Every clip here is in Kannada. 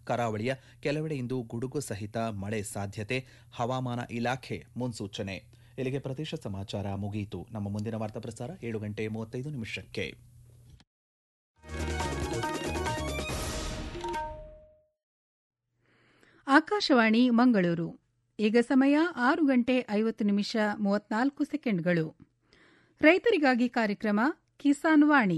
ಕರಾವಳಿಯ ಕೆಲವೆಡೆ ಇಂದು ಗುಡುಗು ಸಹಿತ ಮಳೆ ಸಾಧ್ಯತೆ ಹವಾಮಾನ ಇಲಾಖೆ ಮುನ್ಸೂಚನೆ ಇಲ್ಲಿಗೆ ಪ್ರದೇಶ ಸಮಾಚಾರ ಮುಗಿಯಿತು ನಮ್ಮ ಮುಂದಿನ ವಾರ್ತಾ ಪ್ರಸಾರ ಏಳು ಗಂಟೆ ಮೂವತ್ತೈದು ನಿಮಿಷಕ್ಕೆ ಆಕಾಶವಾಣಿ ಮಂಗಳೂರು ಈಗ ಸಮಯ ಆರು ಗಂಟೆ ಐವತ್ತು ನಿಮಿಷ ಮೂವತ್ನಾಲ್ಕು ಸೆಕೆಂಡ್ಗಳು ರೈತರಿಗಾಗಿ ಕಾರ್ಯಕ್ರಮ ಕಿಸಾನ್ ವಾಣಿ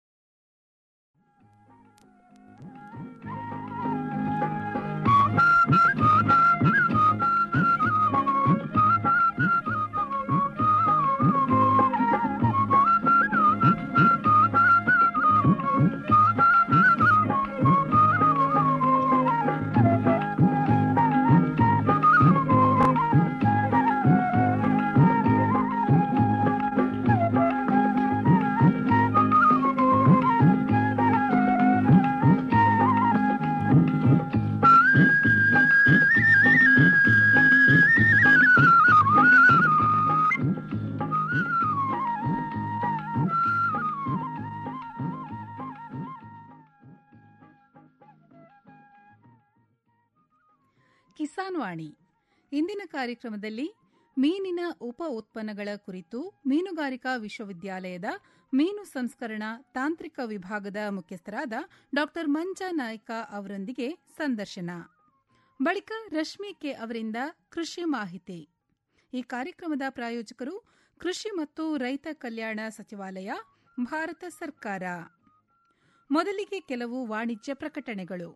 ಕಿಸಾನ್ ವಾಣಿ ಇಂದಿನ ಕಾರ್ಯಕ್ರಮದಲ್ಲಿ ಮೀನಿನ ಉಪ ಉತ್ಪನ್ನಗಳ ಕುರಿತು ಮೀನುಗಾರಿಕಾ ವಿಶ್ವವಿದ್ಯಾಲಯದ ಮೀನು ಸಂಸ್ಕರಣಾ ತಾಂತ್ರಿಕ ವಿಭಾಗದ ಮುಖ್ಯಸ್ಥರಾದ ಡಾ ಮಂಜಾ ನಾಯ್ಕ ಅವರೊಂದಿಗೆ ಸಂದರ್ಶನ ಬಳಿಕ ರಶ್ಮಿ ಕೆ ಅವರಿಂದ ಕೃಷಿ ಮಾಹಿತಿ ಈ ಕಾರ್ಯಕ್ರಮದ ಪ್ರಾಯೋಜಕರು ಕೃಷಿ ಮತ್ತು ರೈತ ಕಲ್ಯಾಣ ಸಚಿವಾಲಯ ಭಾರತ ಸರ್ಕಾರ ಮೊದಲಿಗೆ ಕೆಲವು ವಾಣಿಜ್ಯ ಪ್ರಕಟಣೆಗಳು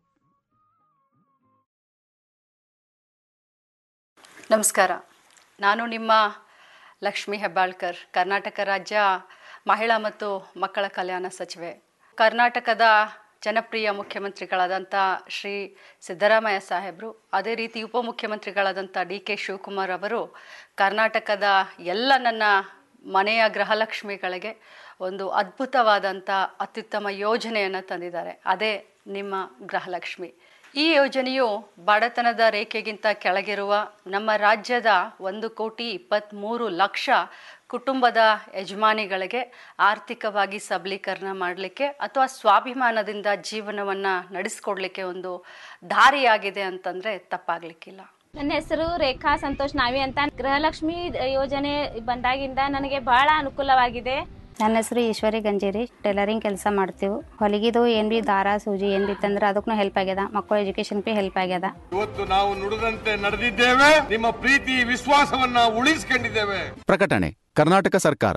ನಮಸ್ಕಾರ ನಾನು ನಿಮ್ಮ ಲಕ್ಷ್ಮಿ ಹೆಬ್ಬಾಳ್ಕರ್ ಕರ್ನಾಟಕ ರಾಜ್ಯ ಮಹಿಳಾ ಮತ್ತು ಮಕ್ಕಳ ಕಲ್ಯಾಣ ಸಚಿವೆ ಕರ್ನಾಟಕದ ಜನಪ್ರಿಯ ಮುಖ್ಯಮಂತ್ರಿಗಳಾದಂಥ ಶ್ರೀ ಸಿದ್ದರಾಮಯ್ಯ ಸಾಹೇಬರು ಅದೇ ರೀತಿ ಉಪಮುಖ್ಯಮಂತ್ರಿಗಳಾದಂಥ ಡಿ ಕೆ ಶಿವಕುಮಾರ್ ಅವರು ಕರ್ನಾಟಕದ ಎಲ್ಲ ನನ್ನ ಮನೆಯ ಗೃಹಲಕ್ಷ್ಮಿಗಳಿಗೆ ಒಂದು ಅದ್ಭುತವಾದಂಥ ಅತ್ಯುತ್ತಮ ಯೋಜನೆಯನ್ನು ತಂದಿದ್ದಾರೆ ಅದೇ ನಿಮ್ಮ ಗೃಹಲಕ್ಷ್ಮಿ ಈ ಯೋಜನೆಯು ಬಡತನದ ರೇಖೆಗಿಂತ ಕೆಳಗಿರುವ ನಮ್ಮ ರಾಜ್ಯದ ಒಂದು ಕೋಟಿ ಇಪ್ಪತ್ತ್ಮೂರು ಲಕ್ಷ ಕುಟುಂಬದ ಯಜಮಾನಿಗಳಿಗೆ ಆರ್ಥಿಕವಾಗಿ ಸಬಲೀಕರಣ ಮಾಡಲಿಕ್ಕೆ ಅಥವಾ ಸ್ವಾಭಿಮಾನದಿಂದ ಜೀವನವನ್ನು ನಡೆಸ್ಕೊಡ್ಲಿಕ್ಕೆ ಒಂದು ದಾರಿಯಾಗಿದೆ ಅಂತಂದರೆ ತಪ್ಪಾಗಲಿಕ್ಕಿಲ್ಲ ನನ್ನ ಹೆಸರು ರೇಖಾ ಸಂತೋಷ್ ನಾವಿ ಅಂತ ಗೃಹಲಕ್ಷ್ಮಿ ಯೋಜನೆ ಬಂದಾಗಿಂದ ನನಗೆ ಬಹಳ ಅನುಕೂಲವಾಗಿದೆ ನನ್ನ ಹೆಸರು ಈಶ್ವರಿ ಗಂಜೇರಿ ಟೈಲರಿಂಗ್ ಕೆಲಸ ಮಾಡ್ತೀವಿ ಹೊಲಿಗಿದು ಏನ್ ಬಿ ದಾರ ಸೂಜಿ ಏನ್ ಬಿ ತಂದ್ರೆ ಅದಕ್ಕೂ ಹೆಲ್ಪ್ ಆಗ್ಯದ ಮಕ್ಕಳ ಎಜುಕೇಶನ್ ಬಿ ಹೆಲ್ಪ್ ಆಗ್ಯದ ಇವತ್ತು ನಾವು ನುಡಿದಂತೆ ನಡೆದಿದ್ದೇವೆ ನಿಮ್ಮ ಪ್ರೀತಿ ವಿಶ್ವಾಸವನ್ನ ಉಳಿಸಿಕೊಂಡಿದ್ದೇವೆ ಪ್ರಕಟಣೆ ಕರ್ನಾಟಕ ಸರ್ಕಾರ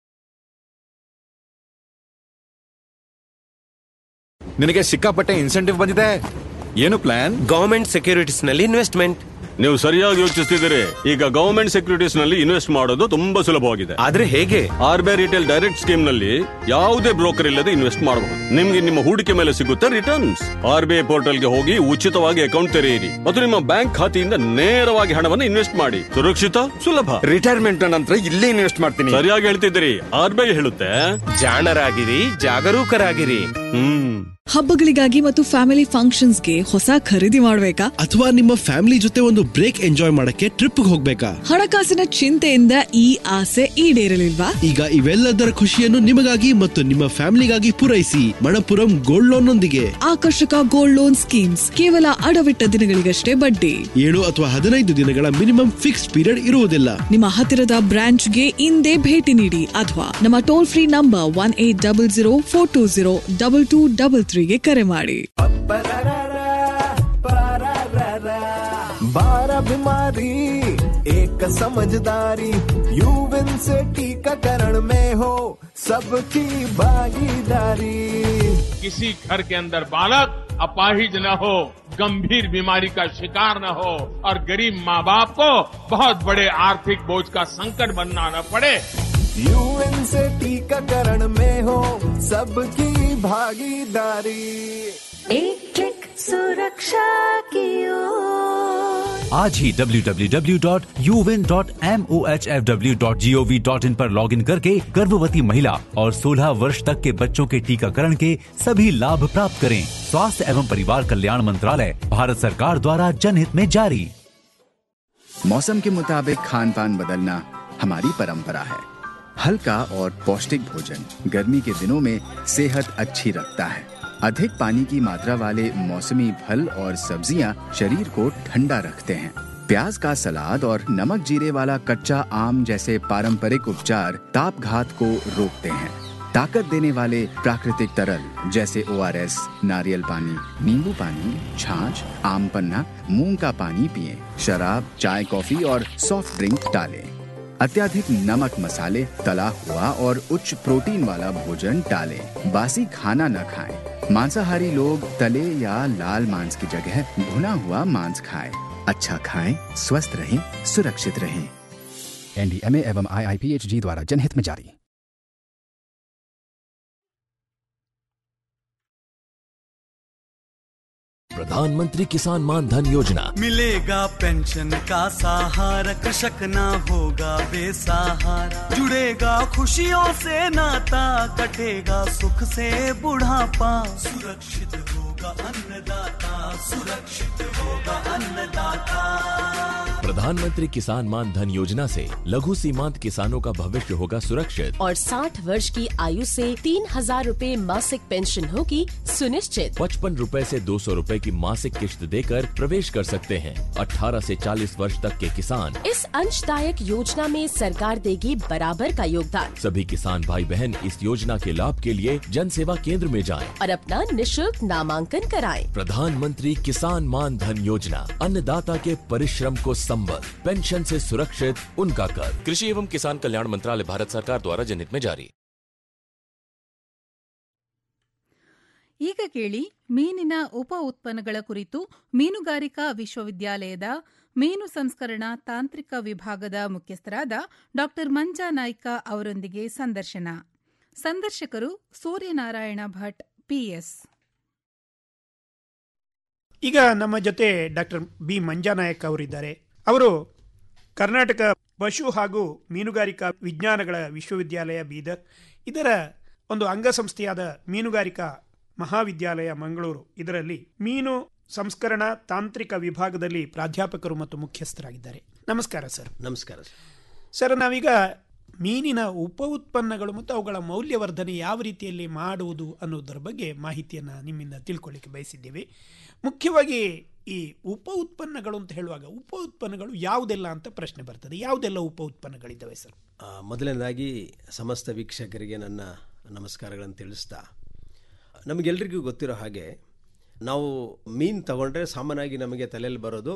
ನಿನಗೆ ಸಿಕ್ಕಾಪಟ್ಟೆ ಇನ್ಸೆಂಟಿವ್ ಬಂದಿದೆ ಏನು ಪ್ಲಾನ್ ಗವರ್ಮೆಂಟ್ ಸೆಕ್ಯೂರಿಟೀಸ್ ನಲ್ಲಿ ಇನ್ವೆಸ್ಟ್ಮೆಂಟ್ ನೀವು ಸರಿಯಾಗಿ ಯೋಚಿಸ್ತಿದ್ದೀರಿ ಈಗ ಗವರ್ಮೆಂಟ್ ಸೆಕ್ಯೂರಿಟೀಸ್ ನಲ್ಲಿ ಇನ್ವೆಸ್ಟ್ ಮಾಡೋದು ತುಂಬಾ ಸುಲಭವಾಗಿದೆ ಆದ್ರೆ ಹೇಗೆ R B I retail direct scheme ನಲ್ಲಿ ಯಾವುದೇ ಬ್ರೋಕರ್ ಇಲ್ಲದೆ ಇನ್ವೆಸ್ಟ್ ಮಾಡಬಹುದು ನಿಮ್ಗೆ ನಿಮ್ಮ ಹೂಡಿಕೆ ಮೇಲೆ ಸಿಗುತ್ತೆ returns R B I portal ಗೆ ಹೋಗಿ ಉಚಿತವಾಗಿ ಅಕೌಂಟ್ ತೆರೆಯಿರಿ ಮತ್ತು ನಿಮ್ಮ ಬ್ಯಾಂಕ್ ಖಾತೆಯಿಂದ ನೇರವಾಗಿ ಹಣವನ್ನು ಇನ್ವೆಸ್ಟ್ ಮಾಡಿ ಸುರಕ್ಷಿತ ಸುಲಭ ರಿಟೈರ್ಮೆಂಟ್ ನಂತರ ಇಲ್ಲೇ ಇನ್ವೆಸ್ಟ್ ಮಾಡ್ತೀನಿ ಸರಿಯಾಗಿ ಹೇಳ್ತಿದ್ದೀರಿ ಆರ್ ಬಿ ಐ ಹೇಳುತ್ತೆ ಜಾಣರಾಗಿರಿ ಜಾಗರೂಕರಾಗಿರಿ ಹ್ಮ್ ಹಬ್ಬಗಳಿಗಾಗಿ ಮತ್ತು ಫ್ಯಾಮಿಲಿ ಫಂಕ್ಷನ್ಸ್ಗೆ ಹೊಸ ಖರೀದಿ ಮಾಡಬೇಕಾ ಅಥವಾ ನಿಮ್ಮ ಫ್ಯಾಮಿಲಿ ಜೊತೆ ಒಂದು ಬ್ರೇಕ್ ಎಂಜಾಯ್ ಮಾಡಕ್ಕೆ ಟ್ರಿಪ್ ಹೋಗ್ಬೇಕಾ ಹಣಕಾಸಿನ ಚಿಂತೆಯಿಂದ ಈ ಆಸೆ ಈಡೇರಲಿಲ್ವಾ ಈಗ ಇವೆಲ್ಲದರ ಖುಷಿಯನ್ನು ನಿಮಗಾಗಿ ಮತ್ತು ನಿಮ್ಮ ಫ್ಯಾಮಿಲಿಗಾಗಿ ಪೂರೈಸಿ ಮಣಪುರಂ ಗೋಲ್ಡ್ ಲೋನ್ ನೊಂದಿಗೆ ಆಕರ್ಷಕ ಗೋಲ್ಡ್ ಲೋನ್ ಸ್ಕೀಮ್ಸ್ ಕೇವಲ ಅಡವಿಟ್ಟ ದಿನಗಳಿಗಷ್ಟೇ ಬಡ್ಡಿ ಏಳು ಅಥವಾ ಹದಿನೈದು ದಿನಗಳ ಮಿನಿಮಮ್ ಫಿಕ್ಸ್ ಪೀರಿಯಡ್ ಇರುವುದಿಲ್ಲ ನಿಮ್ಮ ಹತ್ತಿರದ ಬ್ರಾಂಚ್ಗೆ ಇಂದೇ ಭೇಟಿ ನೀಡಿ ಅಥವಾ ನಮ್ಮ toll free number one eight double zero four two zero double two double ತ್ರೀಗೆ ಕರೆ ಮಾಡಿ बारह बीमारी एक समझदारी यूविन से टीकाकरण में हो सबकी भागीदारी किसी घर के अंदर बालक अपाहिज न हो गंभीर बीमारी का शिकार न हो और गरीब माँ बाप को बहुत बड़े आर्थिक बोझ का संकट बनना न पड़े यूएन से टीकाकरण में हो सबकी भागीदारी एक क्लिक सुरक्षा की ओर आज ही www.uvin.mohfw.gov.in पर लॉगिन करके गर्भवती महिला और 16 वर्ष तक के बच्चों के टीकाकरण के सभी लाभ प्राप्त करें स्वास्थ्य एवं परिवार कल्याण मंत्रालय भारत सरकार द्वारा जनहित में जारी मौसम के मुताबिक खान पान बदलना हमारी परंपरा है हल्का और पौष्टिक भोजन गर्मी के दिनों में सेहत अच्छी रखता है अधिक पानी की मात्रा वाले मौसमी फल और सब्जियां शरीर को ठंडा रखते हैं प्याज का सलाद और नमक जीरे वाला कच्चा आम जैसे पारंपरिक उपचार ताप घात को रोकते हैं ताकत देने वाले प्राकृतिक तरल जैसे ओ नारियल पानी नींबू पानी छाछ आम पन्ना मूंग का पानी पिए शराब चाय कॉफी और सॉफ्ट ड्रिंक टालें अत्याधिक नमक मसाले तला हुआ और उच्च प्रोटीन वाला भोजन टालें बासी खाना न खाएं मांसाहारी लोग तले या लाल मांस की जगह भुना हुआ मांस खाएं अच्छा खाएं स्वस्थ रहें सुरक्षित रहें एनडीएमए एवं आईआईपीएचजी द्वारा जनहित में जारी प्रधानमंत्री किसान मान धन योजना मिलेगा पेंशन का सहारा कृषक ना होगा बेसहारा जुड़ेगा खुशियों से नाता कटेगा सुख से बुढ़ापा सुरक्षित होगा अन्नदाता सुरक्षित होगा अन्नदाता प्रधानमंत्री किसान मान धन योजना से लघु सीमांत किसानों का भविष्य होगा सुरक्षित और 60 वर्ष की आयु से तीन हजार रूपए मासिक पेंशन होगी सुनिश्चित पचपन रूपए ऐसी दो सौ रूपए की मासिक किश्त देकर प्रवेश कर सकते हैं 18 से 40 वर्ष तक के किसान इस अंशदायक योजना में सरकार देगी बराबर का योगदान सभी किसान भाई बहन इस योजना के लाभ के लिए जन सेवा केंद्र में जाएं। और अपना निशुल्क नामांकन कराएं। प्रधानमंत्री किसान मान धन योजना अन्नदाता के परिश्रम को संबल पेंशन से सुरक्षित उनका कर कृषि एवं किसान कल्याण मंत्रालय भारत सरकार द्वारा जनहित में जारी ಈಗ ಕೇಳಿ ಮೀನಿನ ಉಪ ಉತ್ಪನ್ನಗಳ ಕುರಿತು ಮೀನುಗಾರಿಕಾ ವಿಶ್ವವಿದ್ಯಾಲಯದ ಮೀನು ಸಂಸ್ಕರಣಾ ತಾಂತ್ರಿಕ ವಿಭಾಗದ ಮುಖ್ಯಸ್ಥರಾದ ಡಾ ಮಂಜಾ ನಾಯ್ಕ ಅವರೊಂದಿಗೆ ಸಂದರ್ಶನ ಸಂದರ್ಶಕರು ಸೂರ್ಯನಾರಾಯಣ ಭಟ್ ಪಿಎಸ್ ಈಗ ನಮ್ಮ ಜೊತೆ ಡಾಕ್ಟರ್ ಬಿ ಮಂಜಾನಾಯಕ್ ಅವರಿದ್ದಾರೆ ಅವರು ಕರ್ನಾಟಕ ಪಶು ಹಾಗೂ ಮೀನುಗಾರಿಕಾ ವಿಜ್ಞಾನಗಳ ವಿಶ್ವವಿದ್ಯಾಲಯ ಬೀದರ್ ಇದರ ಒಂದು ಅಂಗಸಂಸ್ಥೆಯಾದ ಮೀನುಗಾರಿಕಾ ಮಹಾವಿದ್ಯಾಲಯ ಮಂಗಳೂರು ಇದರಲ್ಲಿ ಮೀನು ಸಂಸ್ಕರಣಾ ತಾಂತ್ರಿಕ ವಿಭಾಗದಲ್ಲಿ ಪ್ರಾಧ್ಯಾಪಕರು ಮತ್ತು ಮುಖ್ಯಸ್ಥರಾಗಿದ್ದಾರೆ ನಮಸ್ಕಾರ ಸರ್ ನಮಸ್ಕಾರ ಸರ್ ನಾವೀಗ ಮೀನಿನ ಉಪ ಉತ್ಪನ್ನಗಳು ಮತ್ತು ಅವುಗಳ ಮೌಲ್ಯವರ್ಧನೆ ಯಾವ ರೀತಿಯಲ್ಲಿ ಮಾಡುವುದು ಅನ್ನೋದರ ಬಗ್ಗೆ ಮಾಹಿತಿಯನ್ನು ನಿಮ್ಮಿಂದ ತಿಳ್ಕೊಳ್ಳಿಕ್ಕೆ ಬಯಸಿದ್ದೇವೆ ಮುಖ್ಯವಾಗಿ ಈ ಉಪ ಉತ್ಪನ್ನಗಳು ಅಂತ ಹೇಳುವಾಗ ಉಪ ಉತ್ಪನ್ನಗಳು ಯಾವುದೆಲ್ಲ ಅಂತ ಪ್ರಶ್ನೆ ಬರ್ತದೆ ಯಾವುದೆಲ್ಲ ಉಪ ಉತ್ಪನ್ನಗಳಿದ್ದಾವೆ ಸರ್ ಆ, ಮೊದಲನೇದಾಗಿ ಸಮಸ್ತ ವೀಕ್ಷಕರಿಗೆ ನನ್ನ ನಮಸ್ಕಾರಗಳನ್ನು ತಿಳಿಸ್ತಾ ನಮಗೆಲ್ರಿಗೂ ಗೊತ್ತಿರೋ ಹಾಗೆ ನಾವು ಮೀನು ತಗೊಂಡ್ರೆ ಸಾಮಾನ್ಯವಾಗಿ ನಮಗೆ ತಲೆಯಲ್ಲಿ ಬರೋದು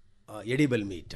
ಎಡಿಬಲ್ ಮೀಟ್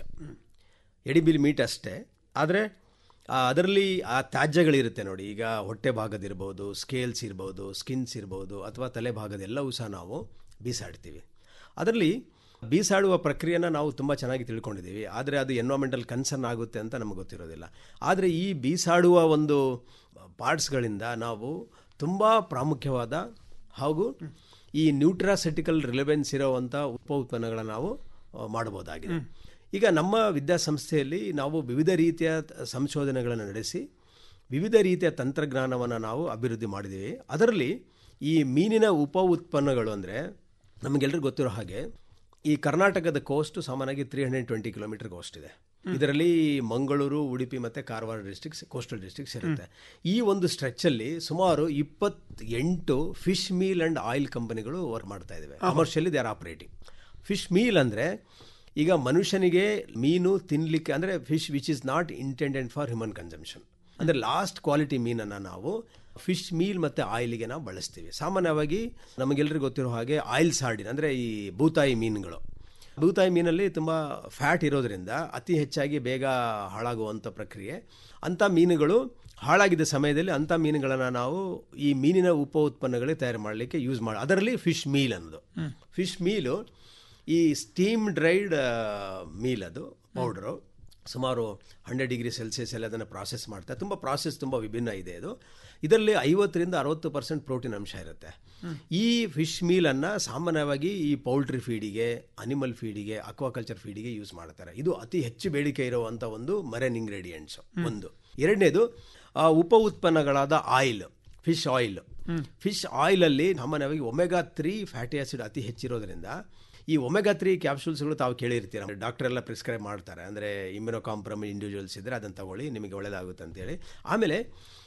ಎಡಿಬಲ್ ಮೀಟ್ ಅಷ್ಟೇ ಆದರೆ ಅದರಲ್ಲಿ ಆ ತ್ಯಾಜ್ಯಗಳಿರುತ್ತೆ ನೋಡಿ ಈಗ ಹೊಟ್ಟೆ ಭಾಗದಿರ್ಬೋದು ಸ್ಕೇಲ್ಸ್ ಇರ್ಬೋದು ಸ್ಕಿನ್ಸ್ ಇರ್ಬೋದು ಅಥವಾ ತಲೆ ಭಾಗದೆಲ್ಲವೂ ಸಹ ನಾವು ಬೀಸಾಡ್ತೀವಿ ಅದರಲ್ಲಿ ಬೀಸಾಡುವ ಪ್ರಕ್ರಿಯೆನ ನಾವು ತುಂಬ ಚೆನ್ನಾಗಿ ತಿಳ್ಕೊಂಡಿದ್ದೀವಿ ಆದರೆ ಅದು ಎನ್ವೈರ್ಮೆಂಟಲ್ ಕನ್ಸರ್ನ್ ಆಗುತ್ತೆ ಅಂತ ನಮಗೆ ಗೊತ್ತಿರೋದಿಲ್ಲ ಆದರೆ ಈ ಬೀಸಾಡುವ ಒಂದು ಪಾರ್ಟ್ಸ್ಗಳಿಂದ ನಾವು ತುಂಬ ಪ್ರಾಮುಖ್ಯವಾದ ಹಾಗೂ ಈ ನ್ಯೂಟ್ರಾಸೆಟಿಕಲ್ ರಿಲೆವೆನ್ಸ್ ಇರೋವಂಥ ಉಪ ಉತ್ಪನ್ನಗಳನ್ನು ನಾವು ಆ, ಮಾಡ್ಬೋದಾಗಿದೆ ಈಗ ನಮ್ಮ ವಿದ್ಯಾಸಂಸ್ಥೆಯಲ್ಲಿ ನಾವು ವಿವಿಧ ರೀತಿಯ ತ- ಸಂಶೋಧನೆಗಳನ್ನು ನಡೆಸಿ ವಿವಿಧ ರೀತಿಯ ತಂತ್ರಜ್ಞಾನವನ್ನು ನಾವು ಅಭಿವೃದ್ಧಿ ಮಾಡಿದ್ದೀವಿ ಅದರಲ್ಲಿ ಈ ಮೀನಿನ ಉಪ ಉತ್ಪನ್ನಗಳು ಅಂದರೆ ನಮಗೆಲ್ಲರಿಗೂ ಗೊತ್ತಿರೋ ಹಾಗೆ ಈ ಕರ್ನಾಟಕದ ಕೋಸ್ಟ್ ಸಾಮಾನ್ಯವಾಗಿ three hundred twenty kilometre coast ಇದೆ ಇದರಲ್ಲಿ ಮಂಗಳೂರು ಉಡುಪಿ ಮತ್ತು ಕಾರವಾರ ಡಿಸ್ಟ್ರಿಕ್ಸ್ ಕೋಸ್ಟಲ್ ಡಿಸ್ಟ್ರಿಕ್ಸ್ ಇರುತ್ತೆ ಈ ಒಂದು ಸ್ಟ್ರೆಚ್ಚಲ್ಲಿ ಸುಮಾರು ಇಪ್ಪತ್ತೆಂಟು ಫಿಶ್ ಮೀಲ್ ಆ್ಯಂಡ್ ಆಯಿಲ್ ಕಂಪನಿಗಳು ವರ್ಕ್ ಮಾಡ್ತಾ ಇದ್ದಾವೆ commercially they are operating fish meal ಅಂದರೆ ಈಗ ಮನುಷ್ಯನಿಗೆ ಮೀನು ತಿನ್ನಲಿಕ್ಕೆ ಅಂದರೆ fish which is not intended for human consumption ಅಂದರೆ ಲಾಸ್ಟ್ ಕ್ವಾಲಿಟಿ ಮೀನನ್ನು ನಾವು ಫಿಶ್ ಮೀಲ್ ಮತ್ತು ಆಯಿಲಿಗೆ ನಾವು ಬಳಸ್ತೀವಿ ಸಾಮಾನ್ಯವಾಗಿ ನಮಗೆಲ್ಲರಿಗೂ ಗೊತ್ತಿರೋ ಹಾಗೆ ಆಯಿಲ್ ಸಾರ್ಡಿನ್ ಅಂದರೆ ಈ ಬೂತಾಯಿ ಮೀನುಗಳು ಬೂತಾಯಿ ಮೀನಲ್ಲಿ ತುಂಬ ಫ್ಯಾಟ್ ಇರೋದ್ರಿಂದ ಅತಿ ಹೆಚ್ಚಾಗಿ ಬೇಗ ಹಾಳಾಗುವಂಥ ಪ್ರಕ್ರಿಯೆ ಅಂಥ ಮೀನುಗಳು ಹಾಳಾಗಿದ್ದ ಸಮಯದಲ್ಲಿ ಅಂಥ ಮೀನುಗಳನ್ನು ನಾವು ಈ ಮೀನಿನ ಉಪ ಉತ್ಪನ್ನಗಳಿಗೆ ತಯಾರು ಮಾಡಲಿಕ್ಕೆ ಯೂಸ್ ಮಾಡಿ ಅದರಲ್ಲಿ ಫಿಶ್ ಮೀಲ್ ಅನ್ನೋದು ಫಿಶ್ ಮೀಲು ಈ ಸ್ಟೀಮ್ ಡ್ರೈಡ್ ಮೀಲ್ ಅದು ಪೌಡ್ರು ಸುಮಾರು ಹಂಡ್ರೆಡ್ ಡಿಗ್ರಿ ಸೆಲ್ಸಿಯಸ್ ಎಲ್ಲ ಅದನ್ನು ಪ್ರಾಸೆಸ್ ಮಾಡ್ತಾರೆ ತುಂಬ ಪ್ರಾಸೆಸ್ ತುಂಬ ವಿಭಿನ್ನ ಇದೆ ಇದು ಇದರಲ್ಲಿ ಐವತ್ತರಿಂದ ಅರವತ್ತು ಪರ್ಸೆಂಟ್ ಪ್ರೋಟೀನ್ ಅಂಶ ಇರುತ್ತೆ ಈ ಫಿಶ್ ಮೀಲನ್ನು ಸಾಮಾನ್ಯವಾಗಿ ಈ ಪೌಲ್ಟ್ರಿ ಫೀಡಿಗೆ ಅನಿಮಲ್ ಫೀಡಿಗೆ ಅಕ್ವಾಕಲ್ಚರ್ ಫೀಡಿಗೆ ಯೂಸ್ ಮಾಡ್ತಾರೆ ಇದು ಅತಿ ಹೆಚ್ಚು ಬೇಡಿಕೆ ಇರುವಂಥ ಒಂದು ಮರನ್ ಇಂಗ್ರೀಡಿಯೆಂಟ್ಸ್ ಒಂದು ಎರಡನೇದು ಆ, ಉಪ ಉತ್ಪನ್ನಗಳಾದ ಆಯಿಲ್ ಫಿಶ್ ಆಯಿಲ್ ಫಿಶ್ ಆಯಿಲಲ್ಲಿ ಸಾಮಾನ್ಯವಾಗಿ ಒಮೆಗಾ ತ್ರೀ ಫ್ಯಾಟಿ ಆಸಿಡ್ ಅತಿ ಹೆಚ್ಚಿರೋದ್ರಿಂದ ಈ ಒಮೆಗಾ ತ್ರೀ ಕ್ಯಾಪ್ಸೂಲ್ಸ್ಗಳು ತಾವು ಕೇಳಿರ್ತೀರ ಡಾಕ್ಟರ್ ಎಲ್ಲ ಪ್ರಿಸ್ಕ್ರೈಬ್ ಮಾಡ್ತಾರೆ ಅಂದರೆ ಇಮ್ಯುನೋ ಕಾಂಪ್ರಮೈಸ್ ಇಂಡಿವಿಜುವಲ್ಸ್ ಇದ್ದರೆ ಅದನ್ನು ತಗೊಳ್ಳಿ ನಿಮಗೆ ಒಳ್ಳೆಯದಾಗುತ್ತೆ ಅಂತೇಳಿ ಆಮೇಲೆ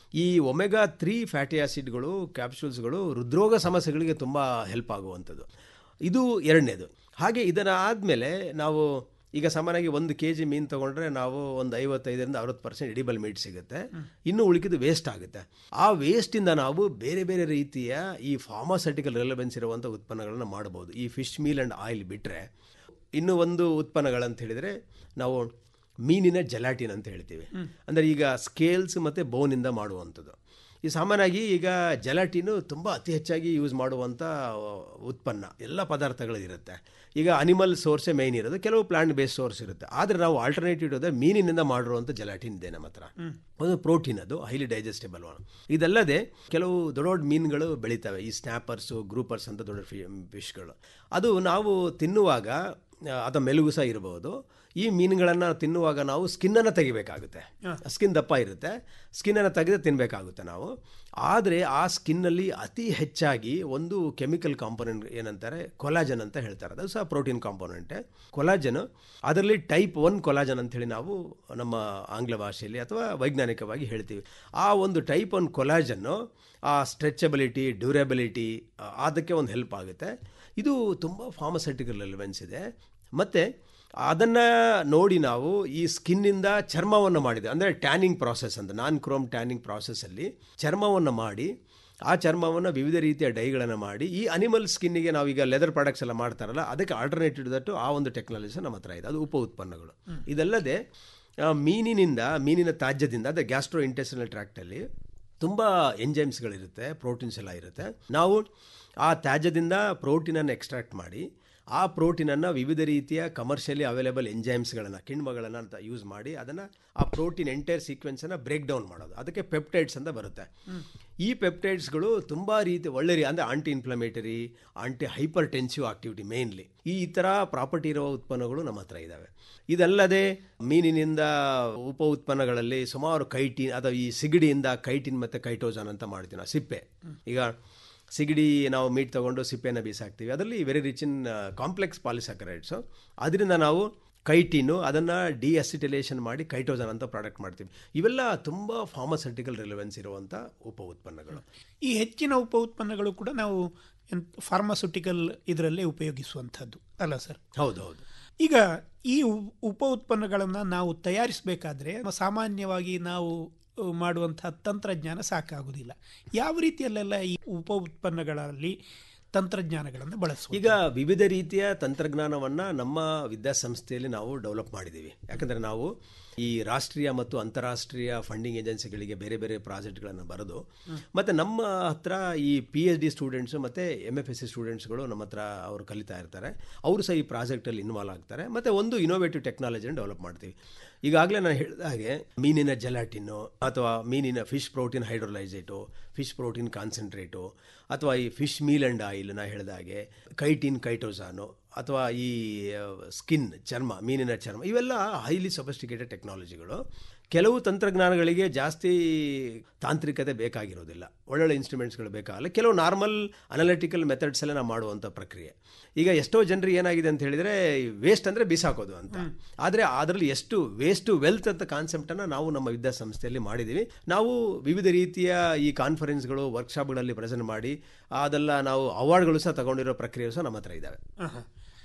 ಈ ಒಮೆಗಾ ತ್ರೀ ಫ್ಯಾಟಿ ಆಸಿಡ್ಗಳು ಕ್ಯಾಪ್ಸೂಲ್ಸ್ಗಳು ಹೃದ್ರೋಗ ಸಮಸ್ಯೆಗಳಿಗೆ ತುಂಬ ಹೆಲ್ಪ್ ಆಗುವಂಥದ್ದು ಇದು ಎರಡನೇದು ಹಾಗೆ ಇದನ್ನು ಆದಮೇಲೆ ನಾವು ಈಗ ಸಾಮಾನ್ಯವಾಗಿ ಒಂದು ಕೆ ಜಿ ಮೀನು ತೊಗೊಂಡ್ರೆ ನಾವು ಒಂದು ಐವತ್ತೈದರಿಂದ ಅರವತ್ತು ಪರ್ಸೆಂಟ್ ಎಡಿಬಲ್ ಮೀಟ್ ಸಿಗುತ್ತೆ ಇನ್ನು ಉಳಿಕಿದ್ದು ವೇಸ್ಟ್ ಆಗುತ್ತೆ ಆ ವೇಸ್ಟಿಂದ ನಾವು ಬೇರೆ ಬೇರೆ ರೀತಿಯ ಈ ಫಾರ್ಮಾಸೈಟಿಕಲ್ ರೆಲೆವೆನ್ಸ್ ಇರುವಂಥ ಉತ್ಪನ್ನಗಳನ್ನು ಮಾಡ್ಬೋದು ಈ ಫಿಶ್ ಮೀಲ್ ಆ್ಯಂಡ್ ಆಯಿಲ್ ಬಿಟ್ಟರೆ ಇನ್ನು ಒಂದು ಉತ್ಪನ್ನಗಳಂತ ಹೇಳಿದರೆ ನಾವು ಮೀನಿನ ಜಲಾಟಿನ್ ಅಂತ ಹೇಳ್ತೀವಿ ಅಂದರೆ ಈಗ ಸ್ಕೇಲ್ಸ್ ಮತ್ತು ಬೋನಿಂದ ಮಾಡುವಂಥದ್ದು ಈ ಸಾಮಾನ್ಯವಾಗಿ ಈಗ ಜಲಾಟಿನು ತುಂಬ ಅತಿ ಹೆಚ್ಚಾಗಿ ಯೂಸ್ ಮಾಡುವಂಥ ಉತ್ಪನ್ನ ಎಲ್ಲ ಪದಾರ್ಥಗಳಿರುತ್ತೆ ಈಗ ಅನಿಮಲ್ ಸೋರ್ಸೇ ಮೇಯ್ನ್ ಇರೋದು ಕೆಲವು ಪ್ಲಾಂಟ್ ಬೇಸ್ ಸೋರ್ಸ್ ಇರುತ್ತೆ ಆದರೆ ನಾವು ಆಲ್ಟರ್ನೇಟಿವ್ ಇರೋದೇ ಮೀನಿನಿಂದ ಮಾಡಿರುವಂಥ ಜಲಾಟಿನ್ ಇದೆ ನಮ್ಮ ಹತ್ರ ಒಂದು ಪ್ರೋಟೀನ್ ಅದು ಹೈಲಿ ಡೈಜೆಸ್ಟೇಬಲ್ ಒನ್ ಇದಲ್ಲದೆ ಕೆಲವು ದೊಡ್ಡ ದೊಡ್ಡ ಮೀನುಗಳು ಬೆಳೀತವೆ ಈ ಸ್ನ್ಯಾಪರ್ಸು ಗ್ರೂಪರ್ಸ್ ಅಂತ ದೊಡ್ಡ ಫಿ ಫಿಶ್ಗಳು ಅದು ನಾವು ತಿನ್ನುವಾಗ ಅದ ಮೆಲುಗು ಸಹ ಇರಬಹುದು ಈ ಮೀನುಗಳನ್ನು ತಿನ್ನುವಾಗ ನಾವು ಸ್ಕಿನ್ನನ್ನು ತೆಗಿಬೇಕಾಗುತ್ತೆ ಸ್ಕಿನ್ ದಪ್ಪ ಇರುತ್ತೆ ಸ್ಕಿನ್ನನ್ನು ತೆಗೆದು ತಿನ್ನಬೇಕಾಗುತ್ತೆ ನಾವು ಆದರೆ ಆ ಸ್ಕಿನ್ನಲ್ಲಿ ಅತಿ ಹೆಚ್ಚಾಗಿ ಒಂದು ಕೆಮಿಕಲ್ ಕಾಂಪೊನೆಂಟ್ ಏನಂತಾರೆ ಕೊಲಾಜನ್ ಅಂತ ಹೇಳ್ತಾರೆ ಅದು ಸಹ ಪ್ರೋಟೀನ್ ಕಾಂಪೊನೆಂಟೇ ಕೊಲಾಜನ್ ಅದರಲ್ಲಿ ಟೈಪ್ ಒನ್ ಕೊಲಾಜನ್ ಅಂತೇಳಿ ನಾವು ನಮ್ಮ ಆಂಗ್ಲ ಭಾಷೆಯಲ್ಲಿ ಅಥವಾ ವೈಜ್ಞಾನಿಕವಾಗಿ ಹೇಳ್ತೀವಿ ಆ ಒಂದು ಟೈಪ್ ಒನ್ ಕೊಲಾಜನ್ನು ಆ ಸ್ಟ್ರೆಚಬಿಲಿಟಿ ಡ್ಯೂರಬಿಲಿಟಿ ಅದಕ್ಕೆ ಒಂದು ಹೆಲ್ಪ್ ಆಗುತ್ತೆ ಇದು ತುಂಬ ಫಾರ್ಮಸೈಟಿಕಲ್ ರೆಲಿವೆನ್ಸ್ ಇದೆ ಮತ್ತು ಅದನ್ನು ನೋಡಿ ನಾವು ಈ ಸ್ಕಿನ್ನಿಂದ ಚರ್ಮವನ್ನು ಮಾಡಿದೆ ಅಂದರೆ ಟ್ಯಾನಿಂಗ್ ಪ್ರಾಸೆಸ್ ಅಂತ ನಾನ್ ಕ್ರೋಮ್ ಟ್ಯಾನಿಂಗ್ ಪ್ರಾಸೆಸ್ಸಲ್ಲಿ ಚರ್ಮವನ್ನು ಮಾಡಿ ಆ ಚರ್ಮವನ್ನು ವಿವಿಧ ರೀತಿಯ ಡೈಗಳನ್ನು ಮಾಡಿ ಈ ಅನಿಮಲ್ ಸ್ಕಿನ್ನಿಗೆ ನಾವೀಗ ಲೆದರ್ ಪ್ರಾಡಕ್ಟ್ಸ್ ಎಲ್ಲ ಮಾಡ್ತಾರಲ್ಲ ಅದಕ್ಕೆ ಆಲ್ಟರ್ನೇಟಿವ್ ದಟ್ಟು ಆ ಒಂದು ಟೆಕ್ನಾಲಜಿ ನಮ್ಮ ಹತ್ರ ಇದೆ ಅದು ಉಪ ಉತ್ಪನ್ನಗಳು ಇದಲ್ಲದೆ ಆ, ಮೀನಿನಿಂದ ಮೀನಿನ ತ್ಯಾಜ್ಯದಿಂದ ಅಂದರೆ ಗ್ಯಾಸ್ಟ್ರೋ ಇಂಟೆಸ್ಟಿನಲ್ ಟ್ರ್ಯಾಕ್ಟಲ್ಲಿ ತುಂಬ ಎಂಜೈಮ್ಸ್ಗಳಿರುತ್ತೆ ಪ್ರೋಟೀನ್ಸ್ ಎಲ್ಲ ಇರುತ್ತೆ ನಾವು ಆ ತ್ಯಾಜ್ಯದಿಂದ ಪ್ರೋಟೀನನ್ನು ಎಕ್ಸ್ಟ್ರಾಕ್ಟ್ ಮಾಡಿ ಆ ಪ್ರೋಟೀನನ್ನು ವಿವಿಧ ರೀತಿಯ ಕಮರ್ಷಿಯಲಿ ಅವೈಲೇಬಲ್ ಎಂಜೈಮ್ಸ್ಗಳನ್ನು ಕಿಣ್ವಗಳನ್ನು ಅಂತ ಯೂಸ್ ಮಾಡಿ ಅದನ್ನು ಆ ಪ್ರೋಟೀನ್ ಎಂಟೈರ್ ಸೀಕ್ವೆನ್ಸನ್ನು ಬ್ರೇಕ್ ಡೌನ್ ಮಾಡೋದು ಅದಕ್ಕೆ ಪೆಪ್ಟೈಡ್ಸ್ ಅಂತ ಬರುತ್ತೆ ಈ ಪೆಪ್ಟೈಡ್ಸ್ಗಳು ತುಂಬ ರೀತಿ ಒಳ್ಳೆ ರೀ ಅಂದರೆ anti inflammatory anti hypertensive activity mainly ಈ ಥರ ಪ್ರಾಪರ್ಟಿ ಇರುವ ಉತ್ಪನ್ನಗಳು ನಮ್ಮ ಹತ್ರ ಇದ್ದಾವೆ ಇದಲ್ಲದೆ ಮೀನಿನಿಂದ ಉಪ ಉತ್ಪನ್ನಗಳಲ್ಲಿ ಸುಮಾರು ಕೈಟಿನ್ ಅಥವಾ ಈ ಸಿಗಡಿಯಿಂದ ಕೈಟಿನ್ ಮತ್ತು ಕೈಟೋಜನ್ ಅಂತ ಮಾಡ್ತೀವಿ ನಾವು ಸಿಪ್ಪೆ ಈಗ ಸಿಗಡಿ ನಾವು ಮೀಟ್ ತೊಗೊಂಡು ಸಿಪ್ಪೆನ ಬೀಸಾಕ್ತೀವಿ ಅದರಲ್ಲಿ very rich in complex polysaccharides ಅದರಿಂದ ನಾವು ಕೈಟಿನ್ನು ಅದನ್ನು ಡಿಅಸಿಟಿಲೇಷನ್ ಮಾಡಿ ಕೈಟೋಜನ್ ಅಂತ ಪ್ರಾಡಕ್ಟ್ ಮಾಡ್ತೀವಿ ಇವೆಲ್ಲ ತುಂಬ ಫಾರ್ಮಸೈಟಿಕಲ್ ರಿಲೆವೆನ್ಸ್ ಇರುವಂಥ ಉಪ ಉತ್ಪನ್ನಗಳು ಈ ಹೆಚ್ಚಿನ ಉಪ ಉತ್ಪನ್ನಗಳು ಕೂಡ ನಾವು ಫಾರ್ಮಾಸ್ಯೂಟಿಕಲ್ ಇದರಲ್ಲೇ ಉಪಯೋಗಿಸುವಂಥದ್ದು ಅಲ್ಲ ಸರ್ ಹೌದು ಹೌದು ಈಗ ಈ ಉ- ಉಪ ಉತ್ಪನ್ನಗಳನ್ನು ನಾವು ತಯಾರಿಸಬೇಕಾದ್ರೆ ಸಾಮಾನ್ಯವಾಗಿ ನಾವು ಅಹ್, ಮಾಡುವಂತಹ ತಂತ್ರಜ್ಞಾನ ಸಾಕಾಗುವುದಿಲ್ಲ ಯಾವ ರೀತಿಯಲ್ಲೆಲ್ಲ ಈ ಉಪ ಉತ್ಪನ್ನಗಳಲ್ಲಿ ತಂತ್ರಜ್ಞಾನಗಳನ್ನು ಬಳಸುವ ಈಗ ವಿವಿಧ ರೀತಿಯ ತಂತ್ರಜ್ಞಾನವನ್ನು ನಮ್ಮ ವಿದ್ಯಾಸಂಸ್ಥೆಯಲ್ಲಿ ನಾವು ಡೆವಲಪ್ ಮಾಡಿದ್ದೀವಿ ಯಾಕಂದರೆ ನಾವು ಈ ರಾಷ್ಟ್ರೀಯ ಮತ್ತು ಅಂತಾರಾಷ್ಟ್ರೀಯ ಫಂಡಿಂಗ್ ಏಜೆನ್ಸಿಗಳಿಗೆ ಬೇರೆ ಬೇರೆ ಪ್ರಾಜೆಕ್ಟ್ಗಳನ್ನು ಬರೆದು ಮತ್ತು ನಮ್ಮ ಹತ್ರ ಈ ಪಿ ಎಚ್ ಡಿ ಸ್ಟೂಡೆಂಟ್ಸು ಮತ್ತು ಎಮ್ ಎಫ್ ಎಸ್ ಸಿ ಸ್ಟೂಡೆಂಟ್ಸ್ಗಳು ನಮ್ಮ ಹತ್ರ ಅವರು ಕಲಿತಾ ಇರ್ತಾರೆ ಅವರು ಸಹ ಈ ಪ್ರಾಜೆಕ್ಟಲ್ಲಿ ಇನ್ವಾಲ್ವ್ ಆಗ್ತಾರೆ ಮತ್ತು ಒಂದು ಇನೋವೇಟಿವ್ ಟೆಕ್ನಾಲಜಿನ ಡೆವಲಪ್ ಮಾಡ್ತೀವಿ ಈಗಾಗಲೇ ನಾನು ಹೇಳಿದ ಹಾಗೆ ಮೀನಿನ ಜೆಲಾಟಿನ್ನು ಅಥವಾ ಮೀನಿನ fish protein hydrolysate fish protein concentrate ಅಥವಾ ಈ ಫಿಶ್ ಮೀಲ್ ಆ್ಯಂಡ್ ಆಯಿಲ್ ನಾ ಹೇಳಿದ ಹಾಗೆ ಕೈಟಿನ್ ಕೈಟೋಸಾನು ಅಥವಾ ಈ ಸ್ಕಿನ್ ಚರ್ಮ ಮೀನಿನ ಚರ್ಮ ಇವೆಲ್ಲ ಹೈಲಿ ಸೊಫಿಸ್ಟಿಕೇಟೆಡ್ ಟೆಕ್ನಾಲಜಿಗಳು ಕೆಲವು ತಂತ್ರಜ್ಞಾನಗಳಿಗೆ ಜಾಸ್ತಿ ತಾಂತ್ರಿಕತೆ ಬೇಕಾಗಿರೋದಿಲ್ಲ ಒಳ್ಳೊಳ್ಳೆ ಇನ್ಸ್ಟ್ರೂಮೆಂಟ್ಸ್ಗಳು ಬೇಕಾಗಲ್ಲ ಕೆಲವು ನಾರ್ಮಲ್ ಅನಲಿಟಿಕಲ್ ಮೆಥಡ್ಸ್ ಎಲ್ಲ ನಾವು ಮಾಡುವಂಥ ಪ್ರಕ್ರಿಯೆ ಈಗ ಎಷ್ಟೋ ಜನರಿಗೆ ಏನಾಗಿದೆ ಅಂತ ಹೇಳಿದರೆ ವೇಸ್ಟ್ ಅಂದರೆ ಬಿಸಾಕೋದು ಅಂತ ಆದರೆ ಅದರಲ್ಲಿ ಎಷ್ಟು ವೇಸ್ಟ್ ಟು ವೆಲ್ತ್ ಅಂತ ಕಾನ್ಸೆಪ್ಟನ್ನು ನಾವು ನಮ್ಮ ವಿದ್ಯಾಸಂಸ್ಥೆಯಲ್ಲಿ ಮಾಡಿದ್ದೀವಿ ನಾವು ವಿವಿಧ ರೀತಿಯ ಈ ಕಾನ್ಫರೆನ್ಸ್ಗಳು ವರ್ಕ್ಶಾಪ್ಗಳಲ್ಲಿ ಪ್ರೆಸೆಂಟ್ ಮಾಡಿ ಅದೆಲ್ಲ ನಾವು ಅವಾರ್ಡ್ಗಳು ಸಹ ತಗೊಂಡಿರೋ ಪ್ರಕ್ರಿಯೆ ಸಹ ನಮ್ಮ ಹತ್ರ ಇದ್ದಾವೆ ಆಹಾ.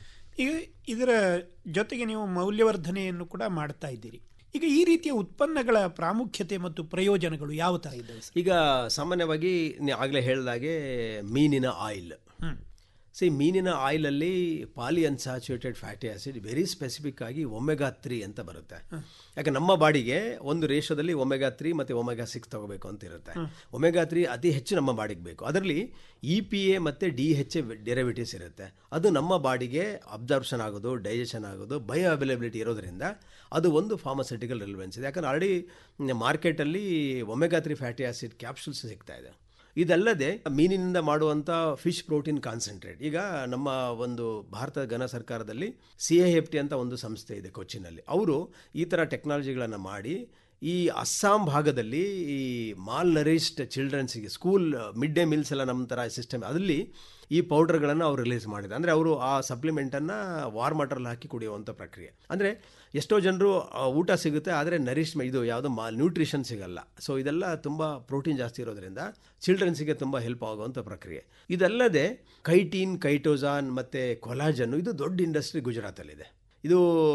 ಈಗ ಇದರ ಜೊತೆಗೆ ನೀವು ಮೌಲ್ಯವರ್ಧನೆಯನ್ನು ಕೂಡ ಮಾಡ್ತಾ ಇದ್ದೀರಿ ಈಗ ಈ ರೀತಿಯ ಉತ್ಪನ್ನಗಳ ಪ್ರಾಮುಖ್ಯತೆ ಮತ್ತು ಪ್ರಯೋಜನಗಳು ಯಾವ ತರ ಇದ್ದಾವೆ ಸರ್? ಈಗ ಸಾಮಾನ್ಯವಾಗಿ ನೀವು ಆಗಲೇ ಹೇಳಿದಾಗೆ ಮೀನಿನ ಆಯಿಲ್ ಹ್ಮ್. ಸಿ ಮೀನಿನ ಆಯಿಲಲ್ಲಿ poly unsaturated fatty acid very specific ಆಗಿ ಒಮೆಗಾ ತ್ರೀ ಅಂತ ಬರುತ್ತೆ ಯಾಕೆ ನಮ್ಮ ಬಾಡಿಗೆ ಒಂದು ರೇಷದಲ್ಲಿ ಒಮೆಗಾ ತ್ರೀ ಮತ್ತು ಒಮೆಗಾ ಸಿಕ್ಸ್ ತಗೋಬೇಕು ಅಂತ ಇರುತ್ತೆ ಒಮೆಗಾ ತ್ರೀ ಅತಿ ಹೆಚ್ಚು ನಮ್ಮ ಬಾಡಿಗೆ ಬೇಕು ಅದರಲ್ಲಿ ಇ ಪಿ ಎ ಮತ್ತು ಡಿ ಎಚ್ ಎ ಡೆರಿವಿಟಿವ್ಸ್ ಇರುತ್ತೆ ಅದು ನಮ್ಮ ಬಾಡಿಗೆ ಅಬ್ಸರ್ಪ್ಷನ್ ಆಗೋದು ಡೈಜೆಷನ್ ಆಗೋದು ಬಯೋ ಅವೈಲಬಿಲಿಟಿ ಇರೋದ್ರಿಂದ ಅದು ಒಂದು ಫಾರ್ಮಸ್ಯೂಟಿಕಲ್ ರಿಲೆವೆನ್ಸ್ ಇದೆ ಯಾಕಂದ್ರೆ ಆಲ್ರೆಡಿ ಮಾರ್ಕೆಟಲ್ಲಿ omega three fatty acid capsules ಸಿಗ್ತಾ ಇದೆ ಇದಲ್ಲದೆ ಮೀನಿನಿಂದ ಮಾಡುವಂಥ ಫಿಶ್ ಪ್ರೋಟೀನ್ ಕಾನ್ಸಂಟ್ರೇಟ್ ಈಗ ನಮ್ಮ ಒಂದು ಭಾರತ ಘನ ಸರ್ಕಾರದಲ್ಲಿ ಸಿ ಎ ಎಫ್ ಟಿ ಅಂತ ಒಂದು ಸಂಸ್ಥೆ ಇದೆ ಕೊಚ್ಚಿನಲ್ಲಿ ಅವರು ಈ ಥರ ಟೆಕ್ನಾಲಜಿಗಳನ್ನು ಮಾಡಿ ಈ ಅಸ್ಸಾಂ ಭಾಗದಲ್ಲಿ ಈ ಮಾಲ್ ನರಿಷ್ಡ್ ಚಿಲ್ಡ್ರನ್ಸಿಗೆ ಸ್ಕೂಲ್ ಮಿಡ್ ಡೇ ಮೀಲ್ಸ್ ಎಲ್ಲ ನಮ್ಮ ಥರ ಸಿಸ್ಟಮ್ ಅದರಲ್ಲಿ ಈ ಪೌಡರ್ಗಳನ್ನು ಅವರು ರಿಲೀಸ್ ಮಾಡಿದೆ ಅಂದರೆ ಅವರು ಆ ಸಪ್ಲಿಮೆಂಟನ್ನು ವಾರ್ ವಾಟರಲ್ಲಿ ಹಾಕಿ ಕುಡಿಯುವಂಥ ಪ್ರಕ್ರಿಯೆ ಅಂದರೆ ಎಷ್ಟೋ ಜನರು ಆ, ಊಟ ಸಿಗುತ್ತೆ ಆದರೆ ನರಿಶ್ ಇದು ಯಾವುದೋ ಮಾ ನ್ಯೂಟ್ರಿಷನ್ ಸಿಗಲ್ಲ ಸೊ ಇದೆಲ್ಲ ತುಂಬ ಪ್ರೋಟೀನ್ ಜಾಸ್ತಿ ಇರೋದ್ರಿಂದ ಚಿಲ್ಡ್ರನ್ಸಿಗೆ ತುಂಬ ಹೆಲ್ಪ್ ಆಗುವಂಥ ಪ್ರಕ್ರಿಯೆ ಇದಲ್ಲದೆ ಕೈಟೀನ್ ಕೈಟೋಜಾನ್ ಮತ್ತು ಕೊಲಾಜನ್ನು ಇದು ದೊಡ್ಡ ಇಂಡಸ್ಟ್ರಿ ಗುಜರಾತಲ್ಲಿದೆ ಇದು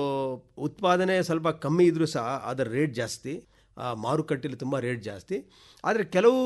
ಉತ್ಪಾದನೆ ಸ್ವಲ್ಪ ಕಮ್ಮಿ ಇದ್ರೂ ಸಹ ಅದರ ರೇಟ್ ಜಾಸ್ತಿ ಆ, ಮಾರುಕಟ್ಟೆಯಲ್ಲಿ ತುಂಬ ರೇಟ್ ಜಾಸ್ತಿ ಆದರೆ ಕೆಲವು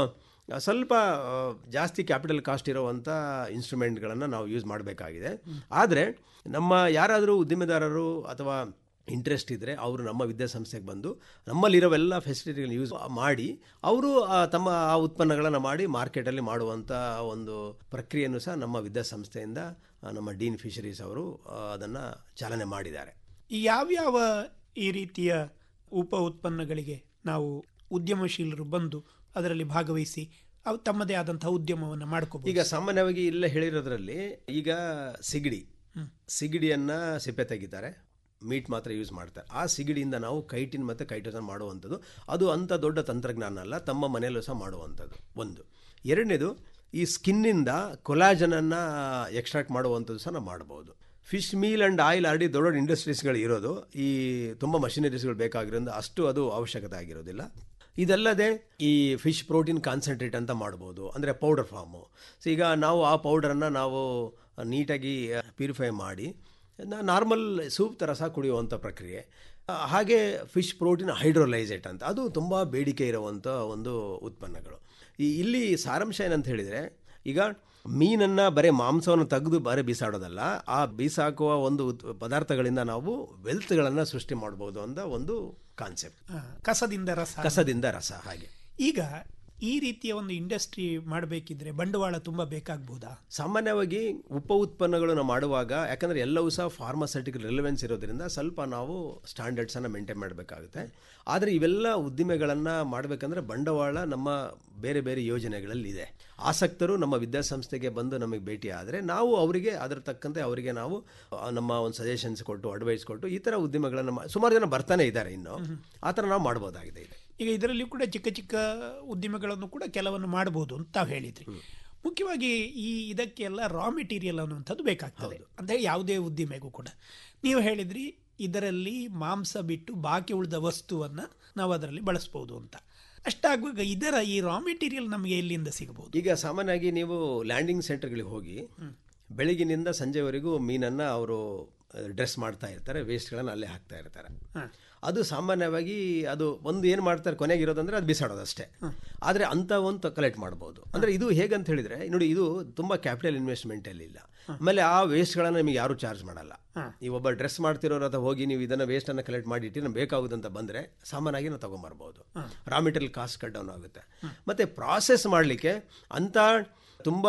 ಆ, ಸ್ವಲ್ಪ ಆ, ಜಾಸ್ತಿ ಕ್ಯಾಪಿಟಲ್ ಕಾಸ್ಟ್ ಇರುವಂಥ ಇನ್ಸ್ಟ್ರೂಮೆಂಟ್ಗಳನ್ನು ನಾವು ಯೂಸ್ ಮಾಡಬೇಕಾಗಿದೆ ಆದರೆ ನಮ್ಮ ಯಾರಾದರೂ ಉದ್ದಿಮೆದಾರರು ಅಥವಾ ಇಂಟ್ರೆಸ್ಟ್ ಇದ್ದರೆ ಅವರು ನಮ್ಮ ವಿದ್ಯಾಸಂಸ್ಥೆಗೆ ಬಂದು ನಮ್ಮಲ್ಲಿರೋವೆಲ್ಲ ಫೆಸಿಲಿಟಿಗಳನ್ನ ಯೂಸ್ ಮಾಡಿ ಅವರು ಆ, ತಮ್ಮ ಆ ಉತ್ಪನ್ನಗಳನ್ನು ಮಾಡಿ ಮಾರ್ಕೆಟಲ್ಲಿ ಮಾಡುವಂಥ ಒಂದು ಪ್ರಕ್ರಿಯೆಯನ್ನು ಸಹ ನಮ್ಮ ವಿದ್ಯಾಸಂಸ್ಥೆಯಿಂದ ಆ, ನಮ್ಮ ಡೀನ್ ಫಿಶರೀಸ್ ಅವರು ಅದನ್ನು ಚಾಲನೆ ಮಾಡಿದ್ದಾರೆ ಈ ಯಾವ್ಯಾವ ಈ ರೀತಿಯ ಉಪ ಉತ್ಪನ್ನಗಳಿಗೆ ನಾವು ಉದ್ಯಮಶೀಲರು ಬಂದು ಅದರಲ್ಲಿ ಭಾಗವಹಿಸಿ ಅವು ತಮ್ಮದೇ ಆದಂತಹ ಉದ್ಯಮವನ್ನು ಮಾಡ್ಕೋಬಹುದು ಈಗ ಸಾಮಾನ್ಯವಾಗಿ ಇಲ್ಲ ಹೇಳಿರೋದ್ರಲ್ಲಿ ಈಗ ಸಿಗಡಿ ಸಿಗಡಿಯನ್ನು ಸಿಪ್ಪೆ ತೆಗಿತಾರೆ ಮೀಟ್ ಮಾತ್ರ ಯೂಸ್ ಮಾಡ್ತಾರೆ ಆ ಸಿಗಡಿಯಿಂದ ನಾವು ಕೈಟಿನ್ ಮತ್ತು ಕೈಟೋಸನ್ ಮಾಡುವಂಥದ್ದು ಅದು ಅಂಥ ದೊಡ್ಡ ತಂತ್ರಜ್ಞಾನ ಅಲ್ಲ ತಮ್ಮ ಮನೆಯಲ್ಲೂ ಸಹ ಮಾಡುವಂಥದ್ದು ಒಂದು ಎರಡನೇದು ಈ ಸ್ಕಿನ್ನಿಂದ ಕೊಲಾಜನನ್ನು ಎಕ್ಸ್ಟ್ರಾಕ್ಟ್ ಮಾಡುವಂಥದ್ದು ಸಹ ನಾವು ಮಾಡ್ಬೋದು fish meal and oil already ದೊಡ್ಡ ದೊಡ್ಡ ಇಂಡಸ್ಟ್ರೀಸ್ಗಳು ಇರೋದು ಈ ತುಂಬ ಮಷಿನರೀಸ್ಗಳು ಬೇಕಾಗಿರೋದ್ರಿಂದ ಅಷ್ಟು ಅದು ಅವಶ್ಯಕತೆ ಆಗಿರೋದಿಲ್ಲ ಇದಲ್ಲದೆ ಈ ಫಿಶ್ ಪ್ರೋಟೀನ್ ಕಾನ್ಸಂಟ್ರೇಟ್ ಅಂತ ಮಾಡ್ಬೋದು ಅಂದರೆ ಪೌಡರ್ ಫಾರ್ಮು ಸೊ ಈಗ ನಾವು ಆ ಪೌಡರನ್ನು ನಾವು ನೀಟಾಗಿ ಪ್ಯೂರಿಫೈ ಮಾಡಿ ನಾರ್ಮಲ್ ಸೂಪ್ ಥರ ಸಹ ಕುಡಿಯುವಂಥ ಪ್ರಕ್ರಿಯೆ ಆ, ಹಾಗೆ ಫಿಶ್ ಪ್ರೋಟೀನ್ ಹೈಡ್ರೋಲೈಸೇಟ್ ಅಂತ ಅದು ತುಂಬ ಬೇಡಿಕೆ ಇರುವಂಥ ಒಂದು ಉತ್ಪನ್ನಗಳು ಈ ಇಲ್ಲಿ ಸಾರಾಂಶ ಏನಂತ ಹೇಳಿದರೆ ಈಗ ಮೀನನ್ನು ಬರೀ ಮಾಂಸವನ್ನು ತೆಗೆದು ಬರೀ ಬೀಸಾಡೋದಲ್ಲ ಆ ಬೀಸಾಕುವ ಒಂದು ಉತ್ ಪದಾರ್ಥಗಳಿಂದ ನಾವು ವೆಲ್ತ್ಗಳನ್ನು ಸೃಷ್ಟಿ ಮಾಡ್ಬೋದು ಅಂತ ಒಂದು ಕಾನ್ಸೆಪ್ಟ್ ಆ, ಕಸದಿಂದ ರಸ ಕಸದಿಂದ ರಸ ಹಾಗೆ ಈಗ ಈ ರೀತಿಯ ಒಂದು ಇಂಡಸ್ಟ್ರಿ ಮಾಡಬೇಕಿದ್ರೆ ಬಂಡವಾಳ ತುಂಬಾ ಬೇಕಾಗಬಹುದಾ ಸಾಮಾನ್ಯವಾಗಿ ಉಪ ಉತ್ಪನ್ನಗಳನ್ನು ಮಾಡುವಾಗ ಯಾಕಂದರೆ ಎಲ್ಲವೂ ಸಹ ಫಾರ್ಮಾಸೆಟಿಕಲ್ ರಿಲೆವೆನ್ಸ್ ಇರೋದ್ರಿಂದ ಸ್ವಲ್ಪ ನಾವು ಸ್ಟ್ಯಾಂಡರ್ಡ್ಸನ್ನು ಮೇಂಟೈನ್ ಮಾಡಬೇಕಾಗುತ್ತೆ ಆದರೆ ಇವೆಲ್ಲ ಉದ್ದಿಮೆಗಳನ್ನು ಮಾಡಬೇಕಂದ್ರೆ ಬಂಡವಾಳ ನಮ್ಮ ಬೇರೆ ಬೇರೆ ಯೋಜನೆಗಳಲ್ಲಿ ಇದೆ ಆಸಕ್ತರು ನಮ್ಮ ವಿದ್ಯಾಸಂಸ್ಥೆಗೆ ಬಂದು ನಮಗೆ ಭೇಟಿ ಆದರೆ ನಾವು ಅವರಿಗೆ ಅದರ ತಕ್ಕಂತೆ ಅವರಿಗೆ ನಾವು ಆ, ನಮ್ಮ ಒಂದು ಸಜೆಷನ್ಸ್ ಕೊಟ್ಟು ಅಡ್ವೈಸ್ ಕೊಟ್ಟು ಈ ಥರ ಉದ್ದಿಮೆಗಳನ್ನು ಮಾ- ಸುಮಾರು ಜನ ಬರ್ತಾನೆ ಇದ್ದಾರೆ ಇನ್ನು ಆ ಥರ ನಾವು ಮಾಡ್ಬೋದಾಗಿದೆ ಇದೆ ಈಗ ಇದರಲ್ಲಿ ಕೂಡ ಚಿಕ್ಕ ಚಿಕ್ಕ ಉದ್ದಿಮೆಗಳನ್ನು ಕೂಡ ಕೆಲವನ್ನು ಮಾಡಬಹುದು ಅಂತ ತಾವು ಹೇಳಿದ್ರಿ ಮುಖ್ಯವಾಗಿ ಈ ಇದಕ್ಕೆಲ್ಲ ರಾ ಮೆಟೀರಿಯಲ್ ಅನ್ನುವಂಥದ್ದು ಬೇಕಾಗ್ತದೆ ಅಂದರೆ ಯಾವುದೇ ಉದ್ದಿಮೆಗೂ ಕೂಡ ನೀವು ಹೇಳಿದ್ರಿ ಇದರಲ್ಲಿ ಮಾಂಸ ಬಿಟ್ಟು ಬಾಕಿ ಉಳಿದ ವಸ್ತುವನ್ನು ನಾವು ಅದರಲ್ಲಿ ಬಳಸ್ಬೋದು ಅಂತ ಅಷ್ಟಾಗುವಾಗ ಇದರ ಈ ರಾ ಮೆಟೀರಿಯಲ್ ನಮಗೆ ಎಲ್ಲಿಂದ ಸಿಗಬಹುದು ಈಗ ಸಾಮಾನ್ಯವಾಗಿ ನೀವು ಲ್ಯಾಂಡಿಂಗ್ ಸೆಂಟರ್ಗಳಿಗೆ ಹೋಗಿ ಬೆಳಗಿನಿಂದ ಸಂಜೆವರೆಗೂ ಮೀನನ್ನು ಅವರು ಡ್ರೆಸ್ ಮಾಡ್ತಾ ಇರ್ತಾರೆ ವೇಸ್ಟ್ಗಳನ್ನು ಅಲ್ಲೇ ಹಾಕ್ತಾ ಇರ್ತಾರೆ ಅದು ಸಾಮಾನ್ಯವಾಗಿ ಅದು ಒಂದು ಏನು ಮಾಡ್ತಾರೆ ಕೊನೆಗೆ ಇರೋದಂದ್ರೆ ಅದು ಬಿಸಾಡೋದು ಅಷ್ಟೇ ಆದರೆ ಅಂಥ ಒಂದು ಕಲೆಕ್ಟ್ ಮಾಡ್ಬೋದು ಅಂದರೆ ಇದು ಹೇಗಂತ ಹೇಳಿದರೆ ನೋಡಿ ಇದು ತುಂಬ ಕ್ಯಾಪಿಟಲ್ ಇನ್ವೆಸ್ಟ್ಮೆಂಟಲ್ಲಿ ಇಲ್ಲ ಆಮೇಲೆ ಆ ವೇಸ್ಟ್ಗಳನ್ನು ನಿಮಗೆ ಯಾರು ಚಾರ್ಜ್ ಮಾಡಲ್ಲ ನೀವು ಒಬ್ಬ ಡ್ರೆಸ್ ಮಾಡ್ತಿರೋರು ಅಥವಾ ಹೋಗಿ ನೀವು ಇದನ್ನು ವೇಸ್ಟನ್ನು ಕಲೆಕ್ಟ್ ಮಾಡಿ ಇಟ್ಟು ನಮ್ಗೆ ಬೇಕಾಗುದಂತ ಬಂದರೆ ಸಾಮಾನ್ಯವಾಗಿ ನಾವು ತೊಗೊಂಬರ್ಬೋದು raw material cost cut down ಆಗುತ್ತೆ ಮತ್ತು ಪ್ರಾಸೆಸ್ ಮಾಡಲಿಕ್ಕೆ ಅಂಥ ತುಂಬ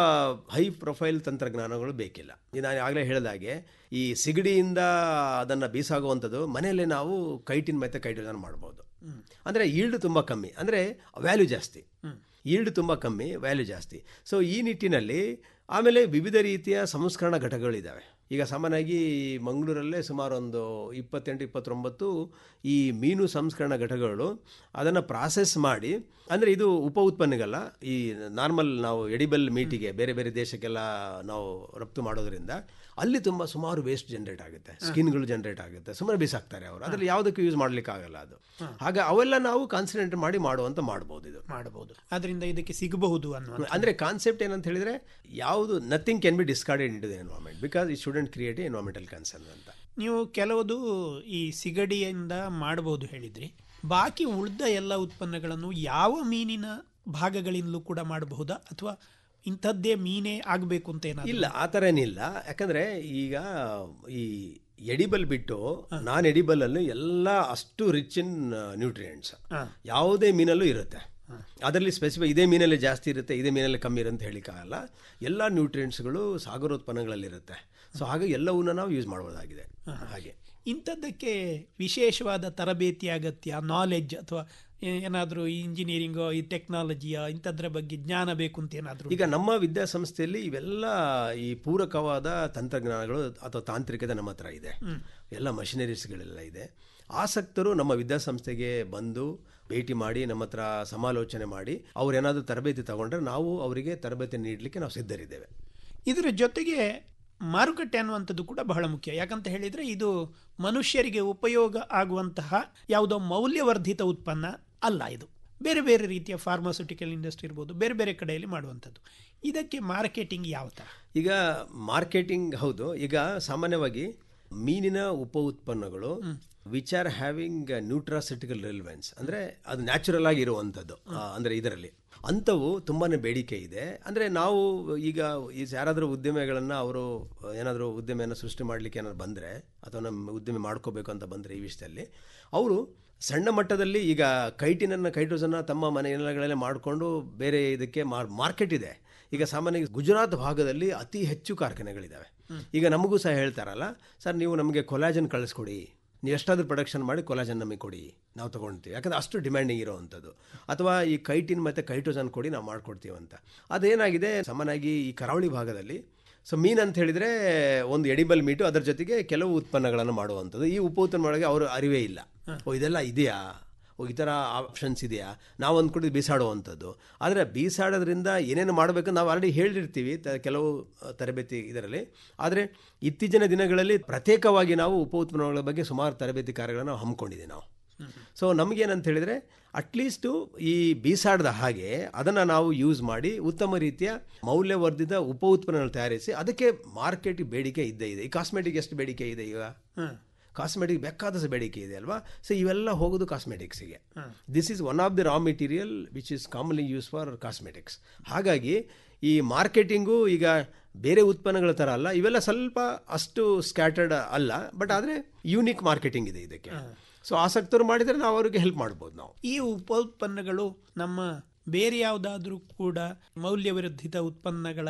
ಹೈ ಪ್ರೊಫೈಲ್ ತಂತ್ರಜ್ಞಾನಗಳು ಬೇಕಿಲ್ಲ ಈ ನಾನು ಆಗಲೇ ಹೇಳಿದಾಗೆ ಈ ಸಿಗಡಿಯಿಂದ ಅದನ್ನು ಬೀಸಾಗುವಂಥದ್ದು ಮನೆಯಲ್ಲೇ ನಾವು ಕೈಟಿನ್ ಮತ್ತು ಕೈಟಿನ ಮಾಡ್ಬೋದು ಅಂದರೆ ಈಲ್ಡ್ ತುಂಬ ಕಮ್ಮಿ ಅಂದರೆ ವ್ಯಾಲ್ಯೂ ಜಾಸ್ತಿ ಈಲ್ಡ್ ತುಂಬ ಕಮ್ಮಿ ವ್ಯಾಲ್ಯೂ ಜಾಸ್ತಿ ಸೊ ಈ ನಿಟ್ಟಿನಲ್ಲಿ ಆಮೇಲೆ ವಿವಿಧ ರೀತಿಯ ಸಂಸ್ಕರಣ ಘಟಕಗಳಿದ್ದಾವೆ ಈಗ ಸಾಮಾನ್ಯವಾಗಿ ಮಂಗಳೂರಲ್ಲೇ ಸುಮಾರು ಒಂದು ಇಪ್ಪತ್ತೆಂಟು ಇಪ್ಪತ್ತೊಂಬತ್ತು ಈ ಮೀನು ಸಂಸ್ಕರಣ ಘಟಕಗಳು ಅದನ್ನು ಪ್ರಾಸೆಸ್ ಮಾಡಿ ಅಂದರೆ ಇದು ಉಪ ಉತ್ಪನ್ನಗಲ್ಲ ಈ ನಾರ್ಮಲ್ ನಾವು ಎಡಿಬಲ್ ಮೀಟಿಗೆ ಬೇರೆ ಬೇರೆ ದೇಶಕ್ಕೆಲ್ಲ ನಾವು ರಫ್ತು ಮಾಡೋದ್ರಿಂದ ಅಲ್ಲಿ ತುಂಬ ಸುಮಾರು ವೇಸ್ಟ್ ಜನರೇಟ್ ಆಗುತ್ತೆ ಸ್ಕಿನ್ಗಳು ಜನರೇಟ್ ಆಗುತ್ತೆ ಸುಮ್ಮನೆ ಬಿಸಾಕ್ತಾರೆ ಅವರು ಅದರಲ್ಲಿ ಯಾವುದಕ್ಕೂ ಯೂಸ್ ಮಾಡ್ಲಿಕ್ಕೆ ಆಗಲ್ಲ ಅದು ಹಾಗೆ ಅವೆಲ್ಲ ನಾವು ಕಾನ್ಸಂಟ್ರೇಟ್ ಮಾಡಿ ಮಾಡುವಂತ ಮಾಡ್ಬೋದು ಇದು ಮಾಡಬಹುದು ಅದರಿಂದ ಇದಕ್ಕೆ ಸಿಗಬಹುದು ಅನ್ನುವ ಅಂದ್ರೆ ಕಾನ್ಸೆಪ್ಟ್ ಏನಂತ ಹೇಳಿದ್ರೆ ಯಾವುದು nothing can be discarded in to the environment because it shouldn't create environmental concern ಅಂತ ನೀವು ಕೆಲವುದು ಈ ಸಿಗಡಿಯಿಂದ ಮಾಡಬಹುದು ಹೇಳಿದ್ರಿ ಬಾಕಿ ಉಳಿದ ಎಲ್ಲ ಉತ್ಪನ್ನಗಳನ್ನು ಯಾವ ಮೀನಿನ ಭಾಗಗಳಿಂದಲೂ ಕೂಡ ಮಾಡಬಹುದಾ ಅಥವಾ ಇಂಥದ್ದೇ ಮೀನೇ ಆಗಬೇಕು ಅಂತ ಏನಾದ್ರು ಇಲ್ಲ ಆ ಥರ ಏನಿಲ್ಲ ಯಾಕಂದ್ರೆ ಈಗ ಈ ಎಡಿಬಲ್ ಬಿಟ್ಟು ನಾನ್ ಎಡಿಬಲ್ ಅಲ್ಲೂ ಎಲ್ಲ ಅಷ್ಟು ರಿಚ್ ಇನ್ ನ್ಯೂಟ್ರಿಯೆಂಟ್ಸ್ ಯಾವುದೇ ಮೀನಲ್ಲೂ ಇರುತ್ತೆ ಅದರಲ್ಲಿ ಸ್ಪೆಸಿಫಿಕ್ ಇದೇ ಮೀನಲ್ಲಿ ಜಾಸ್ತಿ ಇರುತ್ತೆ ಇದೇ ಮೀನಲ್ಲಿ ಕಮ್ಮಿ ಇರುತ್ತೆ ಅಂತ ಹೇಳಿಕ್ಕಾಗಲ್ಲ ಎಲ್ಲ ನ್ಯೂಟ್ರಿಯೆಂಟ್ಸ್ಗಳು ಸಾಗರೋತ್ಪನ್ನಗಳಲ್ಲಿರುತ್ತೆ ಸೊ ಹಾಗೆ ಎಲ್ಲವನ್ನ ನಾವು ಯೂಸ್ ಮಾಡ್ಬೋದಾಗಿದೆ ಹಾಗೆ ಇಂಥದ್ದಕ್ಕೆ ವಿಶೇಷವಾದ ತರಬೇತಿ ಅಗತ್ಯ ನಾಲೆಡ್ಜ್ ಅಥವಾ ಏನಾದರೂ ಈ ಇಂಜಿನಿಯರಿಂಗೋ ಈ ಟೆಕ್ನಾಲಜಿಯ ಇಂಥದ್ರ ಬಗ್ಗೆ ಜ್ಞಾನ ಬೇಕು ಅಂತ ಏನಾದರೂ ಈಗ ನಮ್ಮ ವಿದ್ಯಾಸಂಸ್ಥೆಯಲ್ಲಿ ಇವೆಲ್ಲ ಈ ಪೂರಕವಾದ ತಂತ್ರಜ್ಞಾನಗಳು ಅಥವಾ ತಾಂತ್ರಿಕತೆ ನಮ್ಮ ಹತ್ರ ಇದೆ ಹ್ಮ್. ಎಲ್ಲ ಮಷಿನರೀಸ್ಗಳೆಲ್ಲ ಇದೆ ಆಸಕ್ತರು ನಮ್ಮ ವಿದ್ಯಾಸಂಸ್ಥೆಗೆ ಬಂದು ಭೇಟಿ ಮಾಡಿ ನಮ್ಮ ಹತ್ರ ಸಮಾಲೋಚನೆ ಮಾಡಿ ಅವ್ರೇನಾದರೂ ತರಬೇತಿ ತಗೊಂಡ್ರೆ ನಾವು ಅವರಿಗೆ ತರಬೇತಿ ನೀಡಲಿಕ್ಕೆ ನಾವು ಸಿದ್ಧರಿದ್ದೇವೆ ಇದರ ಜೊತೆಗೆ ಮಾರುಕಟ್ಟೆ ಅನ್ನುವಂಥದ್ದು ಕೂಡ ಬಹಳ ಮುಖ್ಯ ಯಾಕಂತ ಹೇಳಿದರೆ ಇದು ಮನುಷ್ಯರಿಗೆ ಉಪಯೋಗ ಆಗುವಂತಹ ಯಾವುದೋ ಮೌಲ್ಯವರ್ಧಿತ ಉತ್ಪನ್ನ ಅಲ್ಲ ಇದು ಬೇರೆ ಬೇರೆ ರೀತಿಯ ಫಾರ್ಮಾಸ್ಯೂಟಿಕಲ್ ಇಂಡಸ್ಟ್ರಿ ಇರ್ಬೋದು ಬೇರೆ ಬೇರೆ ಕಡೆಯಲ್ಲಿ ಮಾಡುವಂಥದ್ದು ಇದಕ್ಕೆ ಮಾರ್ಕೆಟಿಂಗ್ ಯಾವ ಥರ ಈಗ ಮಾರ್ಕೆಟಿಂಗ್ ಹೌದು ಈಗ ಸಾಮಾನ್ಯವಾಗಿ ಮೀನಿನ ಉಪ ಉತ್ಪನ್ನಗಳು which are having nutraceutical relevance ಅಂದರೆ ಅದು ನ್ಯಾಚುರಲ್ ಆಗಿ ಇರುವಂಥದ್ದು ಆ, ಅಂದರೆ ಇದರಲ್ಲಿ ಅಂಥವು ತುಂಬಾ ಬೇಡಿಕೆ ಇದೆ ಅಂದರೆ ನಾವು ಈಗ ಈ ಯಾರಾದರೂ ಉದ್ಯಮಿಗಳನ್ನು ಅವರು ಏನಾದರೂ ಉದ್ಯಮಿಯನ್ನು ಸೃಷ್ಟಿ ಮಾಡಲಿಕ್ಕೆ ಏನಾದ್ರು ಬಂದರೆ ಅಥವಾ ನಮ್ಮ ಉದ್ಯಮಿ ಮಾಡ್ಕೋಬೇಕು ಅಂತ ಬಂದರೆ ಈ ವಿಷಯದಲ್ಲಿ ಅವರು ಸಣ್ಣ ಮಟ್ಟದಲ್ಲಿ ಈಗ ಕೈಟಿನನ್ನು ಕೈಟೋಸನ್ನು ತಮ್ಮ ಮನೆಗಳಲ್ಲೇ ಮಾಡಿಕೊಂಡು ಬೇರೆ ಇದಕ್ಕೆ ಮಾರ್ ಮಾರ್ಕೆಟ್ ಇದೆ ಈಗ ಸಾಮಾನ್ಯ ಗುಜರಾತ್ ಭಾಗದಲ್ಲಿ ಅತಿ ಹೆಚ್ಚು ಕಾರ್ಖಾನೆಗಳಿದ್ದಾವೆ ಈಗ ನಮಗೂ ಸಹ ಹೇಳ್ತಾರಲ್ಲ ಸರ್ ನೀವು ನಮಗೆ ಕೊಲಾಜನ್ ಕಳಿಸ್ಕೊಡಿ ನೀವು ಎಷ್ಟಾದರೂ ಪ್ರೊಡಕ್ಷನ್ ಮಾಡಿ ಕೊಲಾಜನ್ ನಮಗೆ ಕೊಡಿ ನಾವು ತೊಗೊಳ್ತೀವಿ ಯಾಕಂದರೆ ಅಷ್ಟು ಡಿಮ್ಯಾಂಡಿಂಗ್ ಇರೋವಂಥದ್ದು ಅಥವಾ ಈ ಕೈಟಿನ್ ಮತ್ತು ಕೈಟೋಸನ್ ಕೊಡಿ ನಾವು ಮಾಡ್ಕೊಡ್ತೀವಿ ಅಂತ ಅದೇನಾಗಿದೆ ಸಾಮಾನ್ಯವಾಗಿ ಈ ಕರಾವಳಿ ಭಾಗದಲ್ಲಿ ಸೊ ಮೀನು ಅಂತ ಹೇಳಿದರೆ ಒಂದು ಎಡಿಬಲ್ ಮೀಟು ಅದರ ಜೊತೆಗೆ ಕೆಲವು ಉತ್ಪನ್ನಗಳನ್ನು ಮಾಡುವಂಥದ್ದು ಈ ಉಪ ಉತ್ಪನ್ನಗಳಿಗೆ ಅವರು ಅರಿವೇ ಇಲ್ಲ ಓ ಇದೆಲ್ಲ ಇದೆಯಾ ಓ ಈ ಥರ ಆಪ್ಷನ್ಸ್ ಇದೆಯಾ ನಾವು ಅಂದ್ಕೊಂಡು ಬೀಸಾಡುವಂಥದ್ದು ಆದರೆ ಬೀಸಾಡೋದ್ರಿಂದ ಏನೇನು ಮಾಡಬೇಕು ನಾವು ಆಲ್ರೆಡಿ ಹೇಳಿರ್ತೀವಿ ತ ಕೆಲವು ಅ, ತರಬೇತಿ ಇದರಲ್ಲಿ ಆದರೆ ಇತ್ತೀಚಿನ ದಿನಗಳಲ್ಲಿ ಪ್ರತ್ಯೇಕವಾಗಿ ನಾವು ಉಪ ಉತ್ಪನ್ನಗಳ ಬಗ್ಗೆ ಸುಮಾರು ತರಬೇತಿ ಕಾರ್ಯಗಳನ್ನು ನಾವು ಹಮ್ಮಿಕೊಂಡಿದ್ದೀವಿ ನಾವು ಸೊ ನಮಗೇನಂತ ಹೇಳಿದರೆ ಅಟ್ಲೀಸ್ಟು ಈ ಬೀಸಾಡದ ಹಾಗೆ ಅದನ್ನು ನಾವು ಯೂಸ್ ಮಾಡಿ ಉತ್ತಮ ರೀತಿಯ ಮೌಲ್ಯವರ್ಧಿತ ಉಪ ಉತ್ಪನ್ನಗಳು ತಯಾರಿಸಿ ಅದಕ್ಕೆ ಮಾರ್ಕೆಟ್ ಬೇಡಿಕೆ ಇದ್ದೇ ಇದೆ ಈ ಕಾಸ್ಮೆಟಿಕ್ ಎಷ್ಟು ಬೇಡಿಕೆ ಇದೆ ಈಗ ಕಾಸ್ಮೆಟಿಕ್ ಬೇಕಾದಷ್ಟು ಬೇಡಿಕೆ ಇದೆ ಅಲ್ವಾ ಸೊ ಇವೆಲ್ಲ ಹೋಗೋದು ಕಾಸ್ಮೆಟಿಕ್ಸಿಗೆ this is one of the raw material which is commonly use for cosmetics ಹಾಗಾಗಿ ಈ ಮಾರ್ಕೆಟಿಂಗು ಈಗ ಬೇರೆ ಉತ್ಪನ್ನಗಳ ಥರ ಅಲ್ಲ ಇವೆಲ್ಲ ಸ್ವಲ್ಪ ಅಷ್ಟು ಸ್ಕ್ಯಾಟರ್ಡ್ ಅಲ್ಲ ಬಟ್ ಆದರೆ ಯೂನಿಕ್ ಮಾರ್ಕೆಟಿಂಗ್ ಇದೆ ಇದಕ್ಕೆ ಸೊ ಆಸಕ್ತರು ಮಾಡಿದರೆ ನಾವು ಅವರಿಗೆ ಹೆಲ್ಪ್ ಮಾಡ್ಬೋದು ನಾವು ಈ ಉಪೋತ್ಪನ್ನಗಳು ನಮ್ಮ ಬೇರೆ ಯಾವುದಾದ್ರೂ ಕೂಡ ಮೌಲ್ಯವರ್ಧಿತ ಉತ್ಪನ್ನಗಳ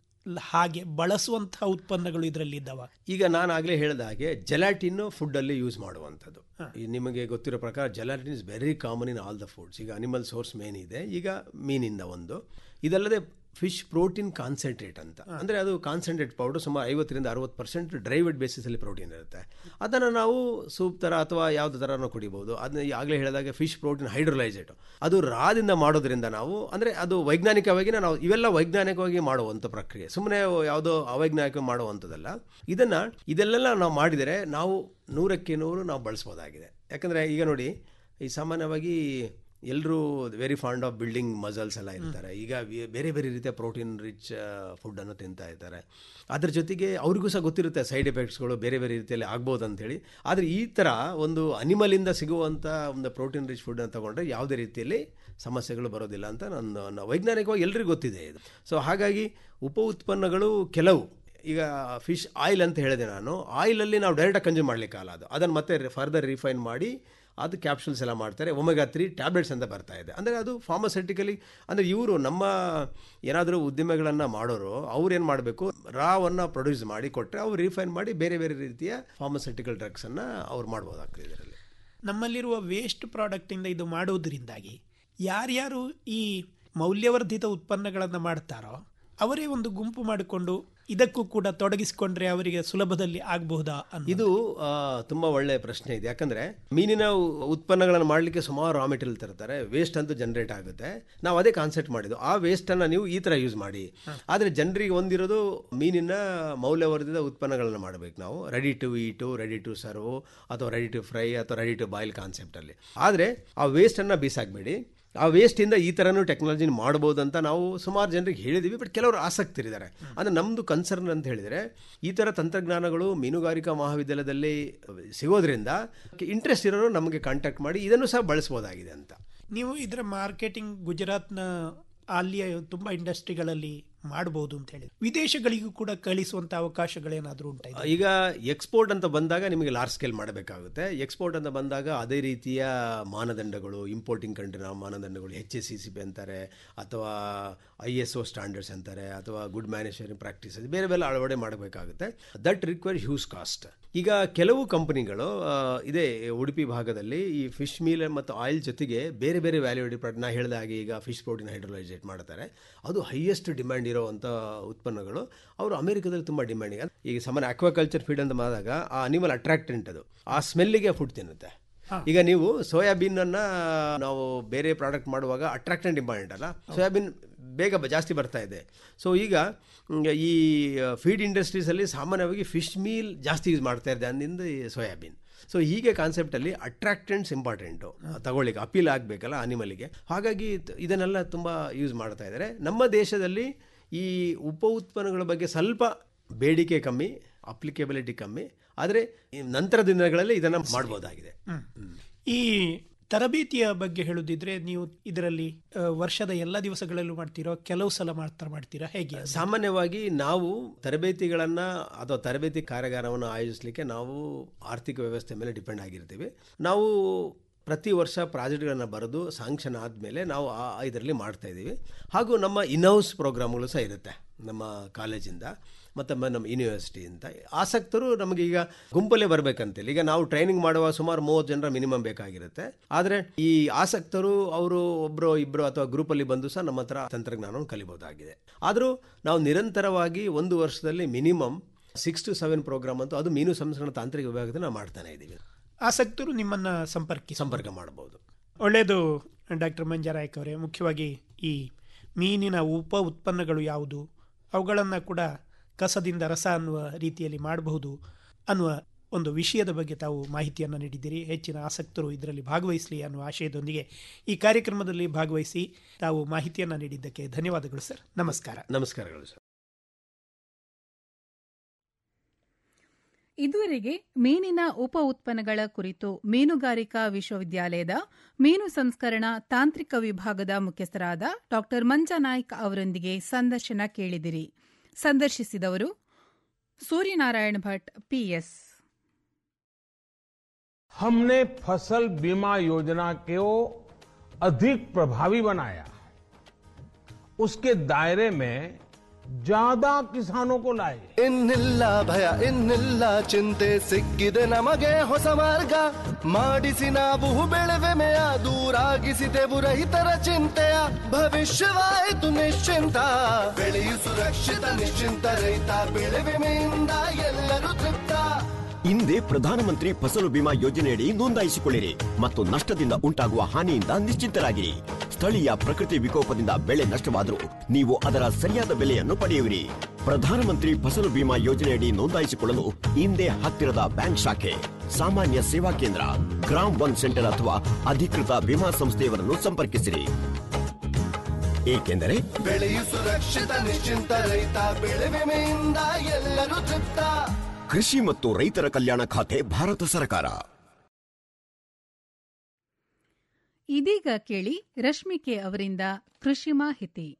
ಹಾಗೆ ಬಳಸುವಂತಹ ಉತ್ಪನ್ನಗಳು ಇದರಲ್ಲಿ ಇದ್ದಾವ ಈಗ ನಾನು ಆಗಲೇ ಹೇಳಿದ ಹಾಗೆ ಜೆಲಾಟಿನ್ ಫುಡ್ಡಲ್ಲಿ ಯೂಸ್ ಮಾಡುವಂಥದ್ದು ಈ ನಿಮಗೆ ಗೊತ್ತಿರೋ ಪ್ರಕಾರ gelatin is very common in all the foods ಈಗ ಅನಿಮಲ್ ಸೋರ್ಸ್ ಮೇನ್ ಇದೆ ಈಗ ಮೀನಿಂದ ಒಂದು ಇದಲ್ಲದೆ ಫಿಶ್ ಪ್ರೋಟೀನ್ ಕಾನ್ಸಂಟ್ರೇಟ್ ಅಂತ ಅಂದರೆ ಅದು ಕಾನ್ಸಂಟ್ರೇಟ್ ಪೌಡರ್ ಸುಮಾರು ಐವತ್ತರಿಂದ ಅರವತ್ತು ಪರ್ಸೆಂಟ್ ಡ್ರೈವೆಡ್ ಬೇಸಿಸಲ್ಲಿ ಪ್ರೋಟೀನ್ ಇರುತ್ತೆ ಅದನ್ನು ನಾವು ಸೂಪ್ ಥರ ಅಥವಾ ಯಾವ್ದು ಥರನೂ ಕುಡಿಬೋದು ಅದನ್ನ ಆಗಲೇ ಹೇಳಿದಾಗೆ ಫಿಶ್ ಪ್ರೋಟೀನ್ ಹೈಡ್ರೋಲೈಸೇಟ್ ಅದು ರಾದಿಂದ ಮಾಡೋದ್ರಿಂದ ನಾವು ಅಂದರೆ ಅದು ವೈಜ್ಞಾನಿಕವಾಗಿ ನಾವು ಇವೆಲ್ಲ ವೈಜ್ಞಾನಿಕವಾಗಿ ಮಾಡುವಂಥ ಪ್ರಕ್ರಿಯೆ ಸುಮ್ಮನೆ ಯಾವುದೋ ಅವೈಜ್ಞಾನಿಕ ಮಾಡುವಂಥದ್ದಲ್ಲ ಇದನ್ನು ಇದೆಲ್ಲ ನಾವು ಮಾಡಿದರೆ ನಾವು ನೂರಕ್ಕೆ ನೂರು ನಾವು ಬಳಸ್ಬೋದಾಗಿದೆ ಯಾಕಂದರೆ ಈಗ ನೋಡಿ ಈ ಸಾಮಾನ್ಯವಾಗಿ ಎಲ್ಲರೂ very fond of building muscles ಎಲ್ಲ ಇರ್ತಾರೆ ಈಗ ವಿ- ಬೇರೆ ಬೇರೆ ರೀತಿಯ ಪ್ರೋಟೀನ್ ರಿಚ್ ಫುಡ್ಡನ್ನು ತಿಂತಾ ಇರ್ತಾರೆ ಅದ್ರ ಜೊತೆಗೆ ಅವ್ರಿಗೂ ಸಹ ಗೊತ್ತಿರುತ್ತೆ ಸೈಡ್ ಎಫೆಕ್ಟ್ಸ್ಗಳು ಬೇರೆ ಬೇರೆ ರೀತಿಯಲ್ಲಿ ಆಗ್ಬೋದು ಅಂತೇಳಿ ಆದರೆ ಈ ಥರ ಒಂದು ಅನಿಮಲಿಂದ ಸಿಗುವಂಥ ಒಂದು ಪ್ರೋಟೀನ್ ರಿಚ್ ಫುಡ್ಡನ್ನು ತಗೊಂಡ್ರೆ ಯಾವುದೇ ರೀತಿಯಲ್ಲಿ ಸಮಸ್ಯೆಗಳು ಬರೋದಿಲ್ಲ ಅಂತ ನನ್ನ ನನ್ನ ವೈಜ್ಞಾನಿಕವಾಗಿ ಎಲ್ರಿಗೂ ಗೊತ್ತಿದೆ ಇದು ಸೊ ಹಾಗಾಗಿ ಉಪ ಉತ್ಪನ್ನಗಳು ಕೆಲವು ಈಗ ಫಿಶ್ ಆಯಿಲ್ ಅಂತ ಹೇಳಿದೆ ನಾನು ಆಯಿಲಲ್ಲಿ ನಾವು ಡೈರೆಕ್ಟಾಗಿ ಕನ್ಸ್ಯೂಮ್ ಮಾಡಲಿಕ್ಕಾಗಲ್ಲ ಅದು ಅದನ್ನು ಮತ್ತೆ ಫರ್ದರ್ ರಿಫೈನ್ ಮಾಡಿ ಅದು ಕ್ಯಾಪ್ಸೂಲ್ಸ್ ಎಲ್ಲ ಮಾಡ್ತಾರೆ ಒಮೆಗಾ ತ್ರೀ ಟ್ಯಾಬ್ಲೆಟ್ಸ್ ಅಂತ ಬರ್ತಾ ಇದೆ ಅಂದರೆ ಅದು ಫಾರ್ಮಸೆಟಿಕಲಿ ಅಂದರೆ ಇವರು ನಮ್ಮ ಏನಾದರೂ ಉದ್ಯಮಗಳನ್ನು ಮಾಡೋರು ಅವ್ರು ಏನು ಮಾಡಬೇಕು ರಾವನ್ನು ಪ್ರೊಡ್ಯೂಸ್ ಮಾಡಿ ಕೊಟ್ಟರೆ ಅವ್ರು ರಿಫೈನ್ ಮಾಡಿ ಬೇರೆ ಬೇರೆ ರೀತಿಯ ಫಾರ್ಮಸೆಟಿಕಲ್ ಡ್ರಗ್ಸನ್ನು ಅವ್ರು ಮಾಡ್ಬೋದಾಗ್ತದೆ ಇದರಲ್ಲಿ ನಮ್ಮಲ್ಲಿರುವ ವೇಸ್ಟ್ ಪ್ರಾಡಕ್ಟಿಂದ ಇದು ಮಾಡುವುದರಿಂದಾಗಿ ಯಾರ್ಯಾರು ಈ ಮೌಲ್ಯವರ್ಧಿತ ಉತ್ಪನ್ನಗಳನ್ನು ಮಾಡ್ತಾರೋ ಅವರೇ ಒಂದು ಗುಂಪು ಮಾಡಿಕೊಂಡು ಇದಕ್ಕೂ ಕೂಡ ತೊಡಗಿಸಿಕೊಂಡ್ರೆ ಅವರಿಗೆ ಸುಲಭದಲ್ಲಿ ಆಗಬಹುದಾ ಅನ್ನೋದು. ಇದು ಆ, ತುಂಬಾ ಒಳ್ಳೆ ಪ್ರಶ್ನೆ ಇದೆ ಯಾಕಂದ್ರೆ ಮೀನಿನ ಉ- ಉತ್ಪನ್ನಗಳನ್ನು ಮಾಡಲಿಕ್ಕೆ ಸುಮಾರು ರಾ ಮೆಟೀರಿಯಲ್ ತರ್ತಾರೆ ವೇಸ್ಟ್ ಅಂತೂ ಜನರೇಟ್ ಆಗುತ್ತೆ ನಾವು ಅದೇ ಕಾನ್ಸೆಪ್ಟ್ ಮಾಡಿದ್ದು ಆ ವೇಸ್ಟನ್ನು ನೀವು ಈ ಥರ ಯೂಸ್ ಮಾಡಿ ಆದರೆ ಜನರಿಗೆ ಒಂದಿರೋದು ಮೀನಿನ ಮೌಲ್ಯವರ್ಧಿತ ಉತ್ಪನ್ನಗಳನ್ನು ಮಾಡಬೇಕು ನಾವು ready to eat ready to serve ಅಥವಾ ರೆಡಿ ಟು ಫ್ರೈ ಅಥವಾ ರೆಡಿ ಟು ಬಾಯ್ಲ್ ಕಾನ್ಸೆಪ್ಟಲ್ಲಿ ಆದರೆ ಆ ವೇಸ್ಟನ್ನು ಬೀಸಾಕಬೇಡಿ ಆ ವೇಸ್ಟಿಂದ ಈ ಥರನೂ ಟೆಕ್ನಾಲಜಿ ಮಾಡ್ಬೋದು ಅಂತ ನಾವು ಸುಮಾರು ಜನರಿಗೆ ಹೇಳಿದ್ದೀವಿ ಬಟ್ ಕೆಲವರು ಆಸಕ್ತರಿದ್ದಾರೆ ಅಂದರೆ ನಮ್ಮದು ಕನ್ಸರ್ನ್ ಅಂತ ಹೇಳಿದರೆ ಈ ಥರ ತಂತ್ರಜ್ಞಾನಗಳು ಮೀನುಗಾರಿಕಾ ಮಹಾವಿದ್ಯಾಲಯದಲ್ಲಿ ಸಿಗೋದ್ರಿಂದ ಇಂಟ್ರೆಸ್ಟ್ ಇರೋರು ನಮಗೆ ಕಾಂಟ್ಯಾಕ್ಟ್ ಮಾಡಿ ಇದನ್ನು ಸಹ ಬಳಸ್ಬೋದಾಗಿದೆ ಅಂತ ನೀವು ಇದರ ಮಾರ್ಕೆಟಿಂಗ್ ಗುಜರಾತ್ನ ಅಲ್ಲಿಯ ತುಂಬ ಇಂಡಸ್ಟ್ರಿಗಳಲ್ಲಿ ಮಾಡಬಹುದು ಅಂತ ಹೇಳಿ ವಿದೇಶಗಳಿಗೂ ಕೂಡ ಕಳಿಸುವಂತ ಅವಕಾಶಗಳೇನಾದ್ರೂ ಉಂಟಾ ಇದೆ? ಈಗ ಎಕ್ಸ್ಪೋರ್ಟ್ ಅಂತ ಬಂದಾಗ ನಿಮಗೆ ಲಾರ್ಜ್ ಸ್ಕೇಲ್ ಮಾಡಬೇಕಾಗುತ್ತೆ ಎಕ್ಸ್ಪೋರ್ಟ್ ಅಂತ ಬಂದಾಗ ಅದೇ ರೀತಿಯ ಮಾನದಂಡಗಳು ಇಂಪೋರ್ಟಿಂಗ್ ಕಂಟ್ರಿನ ಮಾನದಂಡಗಳು H S C C P ಅಂತಾರೆ ಅಥವಾ ಐ ಎಸ್ ಒ ಸ್ಟ್ಯಾಂಡರ್ಡ್ಸ್ ಅಂತಾರೆ ಅಥವಾ ಗುಡ್ ಮ್ಯಾನೇಜರಿಂಗ್ ಪ್ರಾಕ್ಟೀಸ್ ಬೇರೆ ಬೇರೆ ಅಳವಡೆ ಮಾಡಬೇಕಾಗುತ್ತೆ ದಟ್ ರಿಕ್ವೈರ್ ಹ್ಯೂಸ್ ಕಾಸ್ಟ್ ಈಗ ಕೆಲವು ಕಂಪನಿಗಳು ಇದೇ ಉಡುಪಿ ಭಾಗದಲ್ಲಿ ಈ ಫಿಶ್ ಮೀಲ್ ಮತ್ತು ಆಯಿಲ್ ಜೊತೆಗೆ ಬೇರೆ ಬೇರೆ ವ್ಯಾಲ್ಯೂಡಿ ಪ್ರಾಡಕ್ಟ್ ನಾ ಹೇಳಿದ ಹಾಗೆ ಈಗ ಫಿಶ್ ಪ್ರೋಟೀನ್ ಹೈಡ್ರೋಲೈಸೇಟ್ ಮಾಡ್ತಾರೆ ಅದು ಹೈಯೆಸ್ಟ್ ಡಿಮ್ಯಾಂಡ್ ಇರೋವಂಥ ಉತ್ಪನ್ನಗಳು ಅವರು ಅಮೆರಿಕದಲ್ಲಿ ತುಂಬ ಡಿಮ್ಯಾಂಡಿಂಗ್ ಈಗ ಸಾಮಾನ್ಯ ಅಕ್ವಾಕಲ್ಚರ್ ಫೀಡ್ ಅಂತ ಮಾಡಿದಾಗ ಆ ಅನಿಮಲ್ ಅಟ್ರಾಕ್ಟೆಂಟ್ ಅದು ಆ ಸ್ಮೆಲ್ಲಿಗೆ ಫುಡ್ ತಿನ್ನುತ್ತೆ ಈಗ ನೀವು ಸೋಯಾಬೀನ್ ಅನ್ನ ನಾವು ಬೇರೆ ಪ್ರಾಡಕ್ಟ್ ಮಾಡುವಾಗ ಅಟ್ರಾಕ್ಟೆಂಟ್ ಇಂಪಾರ್ಟೆಂಟ್ ಅಲ್ಲ ಸೋಯಾಬೀನ್ ಬೇಗ ಬ- ಜಾಸ್ತಿ ಬರ್ತಾ ಇದೆ ಸೊ ಈಗ ಮ್, ಈ ಫೀಡ್ ಇಂಡಸ್ಟ್ರೀಸಲ್ಲಿ ಸಾಮಾನ್ಯವಾಗಿ ಫಿಶ್ ಮೀಲ್ ಜಾಸ್ತಿ ಯೂಸ್ ಮಾಡ್ತಾ ಇದೆ ಅಂದಿಂದ ಈ ಸೋಯಾಬೀನ್ ಸೊ ಹೀಗೆ ಕಾನ್ಸೆಪ್ಟಲ್ಲಿ ಅಟ್ರಾಕ್ಟೆಂಟ್ಸ್ ಇಂಪಾರ್ಟೆಂಟು ತಗೊಳ್ಳಿಕ್ಕೆ ಅಪೀಲ್ ಆಗಬೇಕಲ್ಲ ಅನಿಮಲ್ಗೆ ಹಾಗಾಗಿ ತ- ಇದನ್ನೆಲ್ಲ ತುಂಬ ಯೂಸ್ ಮಾಡ್ತಾ ಇದ್ದಾರೆ ನಮ್ಮ ದೇಶದಲ್ಲಿ ಈ ಉಪ ಉತ್ಪನ್ನಗಳ ಬಗ್ಗೆ ಸ್ವಲ್ಪ ಬೇಡಿಕೆ ಕಮ್ಮಿ ಅಪ್ಲಿಕೇಬಿಲಿಟಿ ಕಮ್ಮಿ ಆದರೆ ಈ ನಂತರ ದಿನಗಳಲ್ಲಿ ಇದನ್ನು ಮಾಡ್ಬೋದಾಗಿದೆ ಹ್ಮ್. ಈ ತರಬೇತಿಯ ಬಗ್ಗೆ ಹೇಳುದಿದ್ರೆ ನೀವು ಇದರಲ್ಲಿ ಆ, ವರ್ಷದ ಎಲ್ಲ ದಿವಸಗಳಲ್ಲೂ ಮಾಡ್ತೀರೋ ಕೆಲವು ಸಲ ಮಾತ್ರ ಮಾಡ್ತೀರಾ ಹೇಗೆ ಸಾಮಾನ್ಯವಾಗಿ ನಾವು ತರಬೇತಿಗಳನ್ನು ಅಥವಾ ತರಬೇತಿ ಕಾರ್ಯಾಗಾರವನ್ನು ಆಯೋಜಿಸಲಿಕ್ಕೆ ನಾವು ಆರ್ಥಿಕ ವ್ಯವಸ್ಥೆ ಮೇಲೆ ಡಿಪೆಂಡ್ ಆಗಿರ್ತೀವಿ ನಾವು ಪ್ರತಿ ವರ್ಷ ಪ್ರಾಜೆಕ್ಟ್ಗಳನ್ನು ಬರೆದು ಸಾಂಕ್ಷನ್ ಆದಮೇಲೆ ನಾವು ಆ ಇದರಲ್ಲಿ ಮಾಡ್ತಾ ಇದ್ದೀವಿ ಹಾಗೂ ನಮ್ಮ ಇನ್ಹೌಸ್ ಪ್ರೋಗ್ರಾಮ್ಗಳು ಸಹ ಇರುತ್ತೆ ನಮ್ಮ ಕಾಲೇಜಿಂದ ಮತ್ತು ಮ- ನಮ್ಮ ಯೂನಿವರ್ಸಿಟಿಯಿಂದ ಆಸಕ್ತರು ನಮಗೆ ಈಗ ಗುಂಪಲ್ಲೇ ಬರಬೇಕಂತಿಲ್ಲ ಈಗ ನಾವು ಟ್ರೈನಿಂಗ್ ಮಾಡುವ ಸುಮಾರು ಮೂವತ್ತು ಜನರ ಮಿನಿಮಮ್ ಬೇಕಾಗಿರುತ್ತೆ ಆದರೆ ಈ ಆಸಕ್ತರು ಅವರು ಒಬ್ಬರು ಇಬ್ಬರು ಅಥವಾ ಗ್ರೂಪಲ್ಲಿ ಬಂದು ಸಹ ನಮ್ಮ ಹತ್ರ ತಂತ್ರಜ್ಞಾನವನ್ನು ಕಲಿಬಹುದಾಗಿದೆ ಆದರೂ ನಾವು ನಿರಂತರವಾಗಿ ಒಂದು ವರ್ಷದಲ್ಲಿ minimum six to seven program ಅಂತೂ ಅದು ಮೀನು ಸಂಸ್ಕರಣ ತಾಂತ್ರಿಕ ವಿಭಾಗದಲ್ಲಿ ನಾವು ಮಾಡ್ತಾನೆ ಇದ್ದೀವಿ ಆಸಕ್ತರು ನಿಮ್ಮನ್ನ ಸಂಪರ್ಕಿ ಸಂಪರ್ಕ ಮಾಡಬಹುದು ಒಳ್ಳೆಯದು ಡಾಕ್ಟರ್ ಮಂಜಾರಾಯಕ್ ಅವರೇ ಮುಖ್ಯವಾಗಿ ಈ ಮೀನಿನ ಉಪ ಉತ್ಪನ್ನಗಳು ಯಾವುದು ಅವುಗಳನ್ನು ಕೂಡ ಕಸದಿಂದ ರಸ ಅನ್ನುವ ರೀತಿಯಲ್ಲಿ ಮಾಡಬಹುದು ಅನ್ನುವ ಒಂದು ವಿಷಯದ ಬಗ್ಗೆ ತಾವು ಮಾಹಿತಿಯನ್ನು ನೀಡಿದ್ದೀರಿ ಹೆಚ್ಚಿನ ಆಸಕ್ತರು ಇದರಲ್ಲಿ ಭಾಗವಹಿಸಲಿ ಅನ್ನುವ ಆಶಯದೊಂದಿಗೆ ಈ ಕಾರ್ಯಕ್ರಮದಲ್ಲಿ ಭಾಗವಹಿಸಿ ತಾವು ಮಾಹಿತಿಯನ್ನು ನೀಡಿದ್ದಕ್ಕೆ ಧನ್ಯವಾದಗಳು ಸರ್ ನಮಸ್ಕಾರ ನಮಸ್ಕಾರಗಳು ಸರ್ ಇದುವರೆಗೆ ಮೀನಿನ ಉಪ ಉತ್ಪನ್ನಗಳ ಕುರಿತು ಮೀನುಗಾರಿಕಾ ವಿಶ್ವವಿದ್ಯಾಲಯದ ಮೀನು ಸಂಸ್ಕರಣಾ ತಾಂತ್ರಿಕ ವಿಭಾಗದ ಮುಖ್ಯಸ್ಥರಾದ ಡಾ ಮಂಜಾನಾಯ್ಕ್ ಅವರೊಂದಿಗೆ ಸಂದರ್ಶನ ಕೇಳಿದಿರಿ ಸಂದರ್ಶಿಸಿದವರು ಸೂರ್ಯನಾರಾಯಣ ಭಟ್ ಪಿಎಸ್ हमने फसल बीमा योजना को अधिक प्रभावी बनाया उसके दायरे में ज्यादा किसानों को लाए ಇನ್ನಿಲ್ಲ ಭಯ ಇನ್ನಿಲ್ಲ ಚಿಂತೆ ಸಿಕ್ಕಿದೆ ನಮಗೆ ಹೊಸ ಮಾರ್ಗ ಮಾಡಿಸಿ ನಾವು ಬೆಳೆವೆಮೆಯ ದೂರಾಗಿಸಿದೆವು ರೈತರ ಚಿಂತೆಯ ಭವಿಷ್ಯವಾಯಿತು ನಿಶ್ಚಿಂತ ಬೆಳೆಯು ಸುರಕ್ಷಿತ ನಿಶ್ಚಿಂತ ರೈತ ಬೆಳೆ ವಿಮೆಯಿಂದ ಎಲ್ಲರೂ ತೃಪ್ತ ಹಿಂದೆ ಪ್ರಧಾನಮಂತ್ರಿ ಫಸಲು ಬಿಮಾ ಯೋಜನೆಯಡಿ ನೋಂದಾಯಿಸಿಕೊಳ್ಳಿರಿ ಮತ್ತು ನಷ್ಟದಿಂದ ಉಂಟಾಗುವ ಹಾನಿಯಿಂದ ನಿಶ್ಚಿಂತರಾಗಿರಿ ಸ್ಥಳೀಯ ಪ್ರಕೃತಿ ವಿಕೋಪದಿಂದ ಬೆಳೆ ನಷ್ಟವಾದರೂ ನೀವು ಅದರ ಸರಿಯಾದ ಬೆಲೆಯನ್ನು ಪಡೆಯುವಿರಿ ಪ್ರಧಾನಮಂತ್ರಿ ಫಸಲು ಬಿಮಾ ಯೋಜನೆಯಡಿ ನೋಂದಾಯಿಸಿಕೊಳ್ಳಲು ಹಿಂದೆ ಹತ್ತಿರದ ಬ್ಯಾಂಕ್ ಶಾಖೆ ಸಾಮಾನ್ಯ ಸೇವಾ ಕೇಂದ್ರ ಗ್ರಾಮ್ ಒನ್ ಸೆಂಟರ್ ಅಥವಾ ಅಧಿಕೃತ ವಿಮಾ ಸಂಸ್ಥೆಯವರನ್ನು ಸಂಪರ್ಕಿಸಿರಿ ಏಕೆಂದರೆ ಬೆಳೆಯು ಸುರಕ್ಷಿತ ನಿಶ್ಚಿಂತ ರೈತ ಬೆಳೆ ವಿಮೆಯಿಂದ ಎಲ್ಲರೂ ತೃಪ್ತ ಕೃಷಿ ಮತ್ತು ರೈತರ ಕಲ್ಯಾಣ ಖಾತೆ ಭಾರತ ಸರ್ಕಾರ ಇದೀಗ ಕೇಳಿ ರಶ್ಮಿಕೆ ಅವರಿಂದ ಕೃಷಿ ಮಾಹಿತಿ